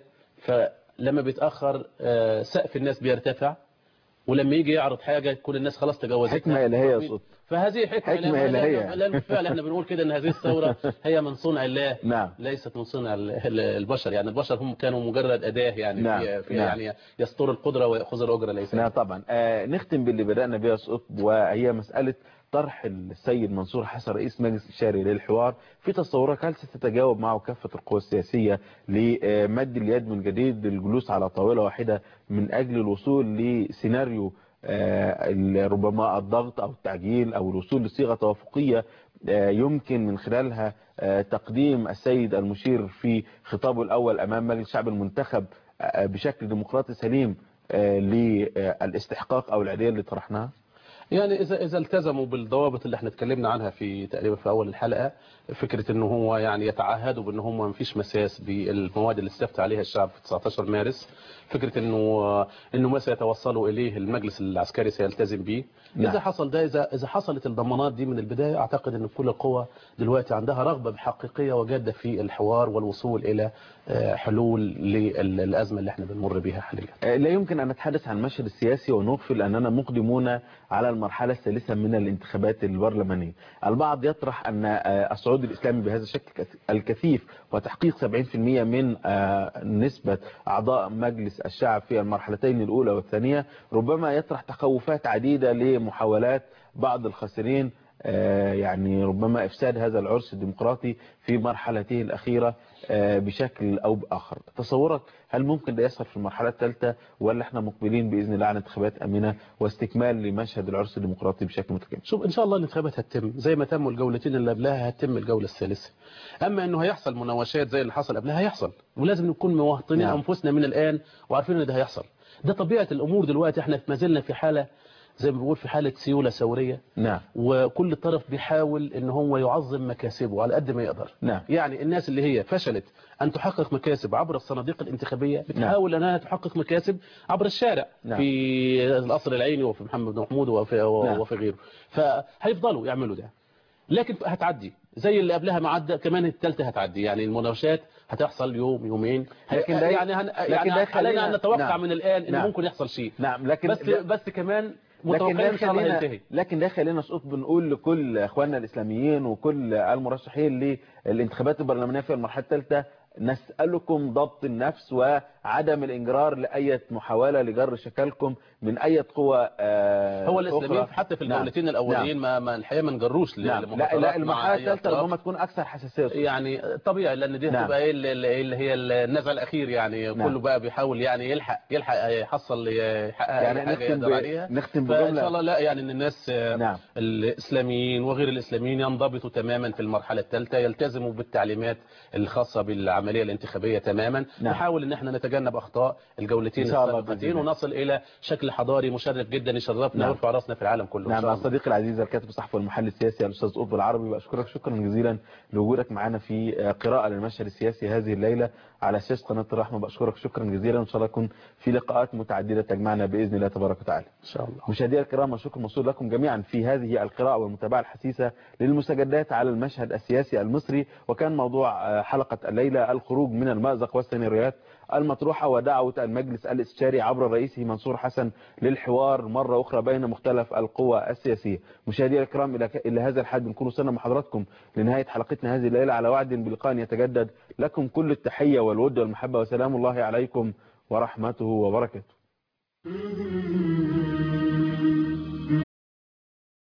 فلما بيتاخر آه، سقف الناس بيرتفع ولما يجي يعرض حاجه تكون الناس خلاص تجاوزتها حكمة إلهية يا صوت. فهذه حكمه, حكمة إلهية. إلهية. لا بالفعل احنا بنقول كده ان هذه الثوره هي من صنع الله نعم. ليست من صنع ال- ال- البشر يعني البشر هم كانوا مجرد اداه يعني نعم. في, في نعم. يعني يستر القدره وياخذ الاجره ليس نعم طبعا آه نختم باللي بدأنا بها سقط وهي مسألة طرح السيد منصور حسن رئيس مجلس الشاري للحوار في تصورك هل ستتجاوب معه كافة القوى السياسية لمد اليد من جديد للجلوس على طاولة واحدة من أجل الوصول لسيناريو آه، ربما الضغط أو التعجيل أو الوصول لصيغة توافقية آه، يمكن من خلالها آه، تقديم السيد المشير في خطابه الأول أمام مجلس الشعب المنتخب آه، بشكل ديمقراطي سليم آه، للاستحقاق أو العدالة اللي طرحناها يعني اذا اذا التزموا بالضوابط اللي احنا اتكلمنا عنها في تقريبا في اول الحلقه فكره انه هو يعني يتعهدوا بان هم ما فيش مساس بالمواد اللي استفتى عليها الشعب في 19 مارس فكره انه انه ما سيتوصلوا اليه المجلس العسكري سيلتزم به نعم. اذا حصل ده اذا اذا حصلت الضمانات دي من البدايه اعتقد ان كل القوى دلوقتي عندها رغبه حقيقيه وجاده في الحوار والوصول الى آه، حلول للازمه اللي احنا بنمر بها حاليا آه، لا يمكن أن نتحدث عن المشهد السياسي ونغفل أننا مقدمون على المرحلة الثالثة من الانتخابات البرلمانية البعض يطرح أن آه، الصعود الإسلامي بهذا الشكل كث- الكثيف وتحقيق 70% من آه، نسبة أعضاء مجلس الشعب في المرحلتين الأولى والثانية ربما يطرح تخوفات عديدة لمحاولات بعض الخاسرين آه، يعني ربما إفساد هذا العرس الديمقراطي في مرحلته الأخيرة آه، بشكل أو بآخر تصورك هل ممكن ده يحصل في المرحلة الثالثة ولا احنا مقبلين بإذن الله على انتخابات أمنة واستكمال لمشهد العرس الديمقراطي بشكل متكامل شوف ان شاء الله الانتخابات هتتم زي ما تموا الجولتين اللي قبلها هتتم الجوله الثالثه اما انه هيحصل مناوشات زي اللي حصل قبلها هيحصل ولازم نكون موطنين نعم. انفسنا من الان وعارفين ان ده هيحصل ده طبيعه الامور دلوقتي احنا ما زلنا في حاله زي ما بنقول في حاله سيوله ثوريه نعم وكل طرف بيحاول ان هو يعظم مكاسبه على قد ما يقدر نعم يعني الناس اللي هي فشلت ان تحقق مكاسب عبر الصناديق الانتخابيه بتحاول انها تحقق مكاسب عبر الشارع نعم. في القصر العيني وفي محمد بن محمود وفي, نعم. وفي غيره فهيفضلوا يعملوا ده لكن هتعدي زي اللي قبلها ما عدى كمان الثالثه هتعدي يعني المناوشات هتحصل يوم يومين لكن ده- يعني هن... لكن يعني ده علينا يخلينا- ان نتوقع نعم. من الان ان نعم. ممكن يحصل شيء نعم لكن بس بس كمان لكن متوقعين ده ان شاء الله يخلينا ينتهي لكن ده يخلينا صوت بنقول لكل اخواننا الاسلاميين وكل المرشحين للانتخابات البرلمانيه في المرحله الثالثه نسالكم ضبط النفس وعدم الانجرار لاي محاوله لجر شكلكم من اي قوه آه، هو الاسلاميين أخرى. حتى في نعم. الجولتين الاولين ما, ما الحقيقه ما نجروش نعم لا لمحاضرات لا مع المرحله أي الثالثه أطراف. ربما تكون اكثر حساسيه يعني طبيعي لان دي نعم. هتبقى ايه اللي اللي هي النزع الاخير يعني نعم. كله بقى بيحاول يعني يلحق يلحق يحصل يحقق يعني أي حاجة نختم يقدر ب... عليها نختم فان شاء بجمله الله لا يعني ان الناس آه، نعم الاسلاميين وغير الاسلاميين ينضبطوا تماما في المرحله الثالثه يلتزموا بالتعليمات الخاصه بالعمليه الانتخابيه تماما نعم. نحاول ان احنا نتجنب اخطاء الجولتين إن شاء الله السابقتين بإذن الله. ونصل الى شكل حضاري مشرف جدا يشرفنا نعم. ويرفع راسنا في العالم كله إن نعم شاء مع الله. صديقي العزيز الكاتب الصحفي والمحلل السياسي الاستاذ قطب العربي بشكرك شكرا جزيلا لوجودك معنا في قراءه للمشهد السياسي هذه الليله على شاشه قناه الرحمه بشكرك شكرا جزيلا وان شاء الله يكون في لقاءات متعدده تجمعنا باذن الله تبارك وتعالى ان شاء الله مشاهدينا الكرام الشكر موصول لكم جميعا في هذه القراءة والمتابعة الحثيثة للمستجدات على المشهد السياسي المصري وكان موضوع آه، حلقة الليلة الخروج من المأزق والسيناريوهات المطروحة ودعوة المجلس الاستشاري عبر رئيسه منصور حسن للحوار مرة أخرى بين مختلف القوى السياسية مشاهدينا الكرام إلى ك- إلى هذا الحد نكون وصلنا مع حضراتكم لنهاية حلقتنا هذه الليلة على وعد بلقاء يتجدد لكم كل التحية والود والمحبة وسلام الله عليكم ورحمته وبركاته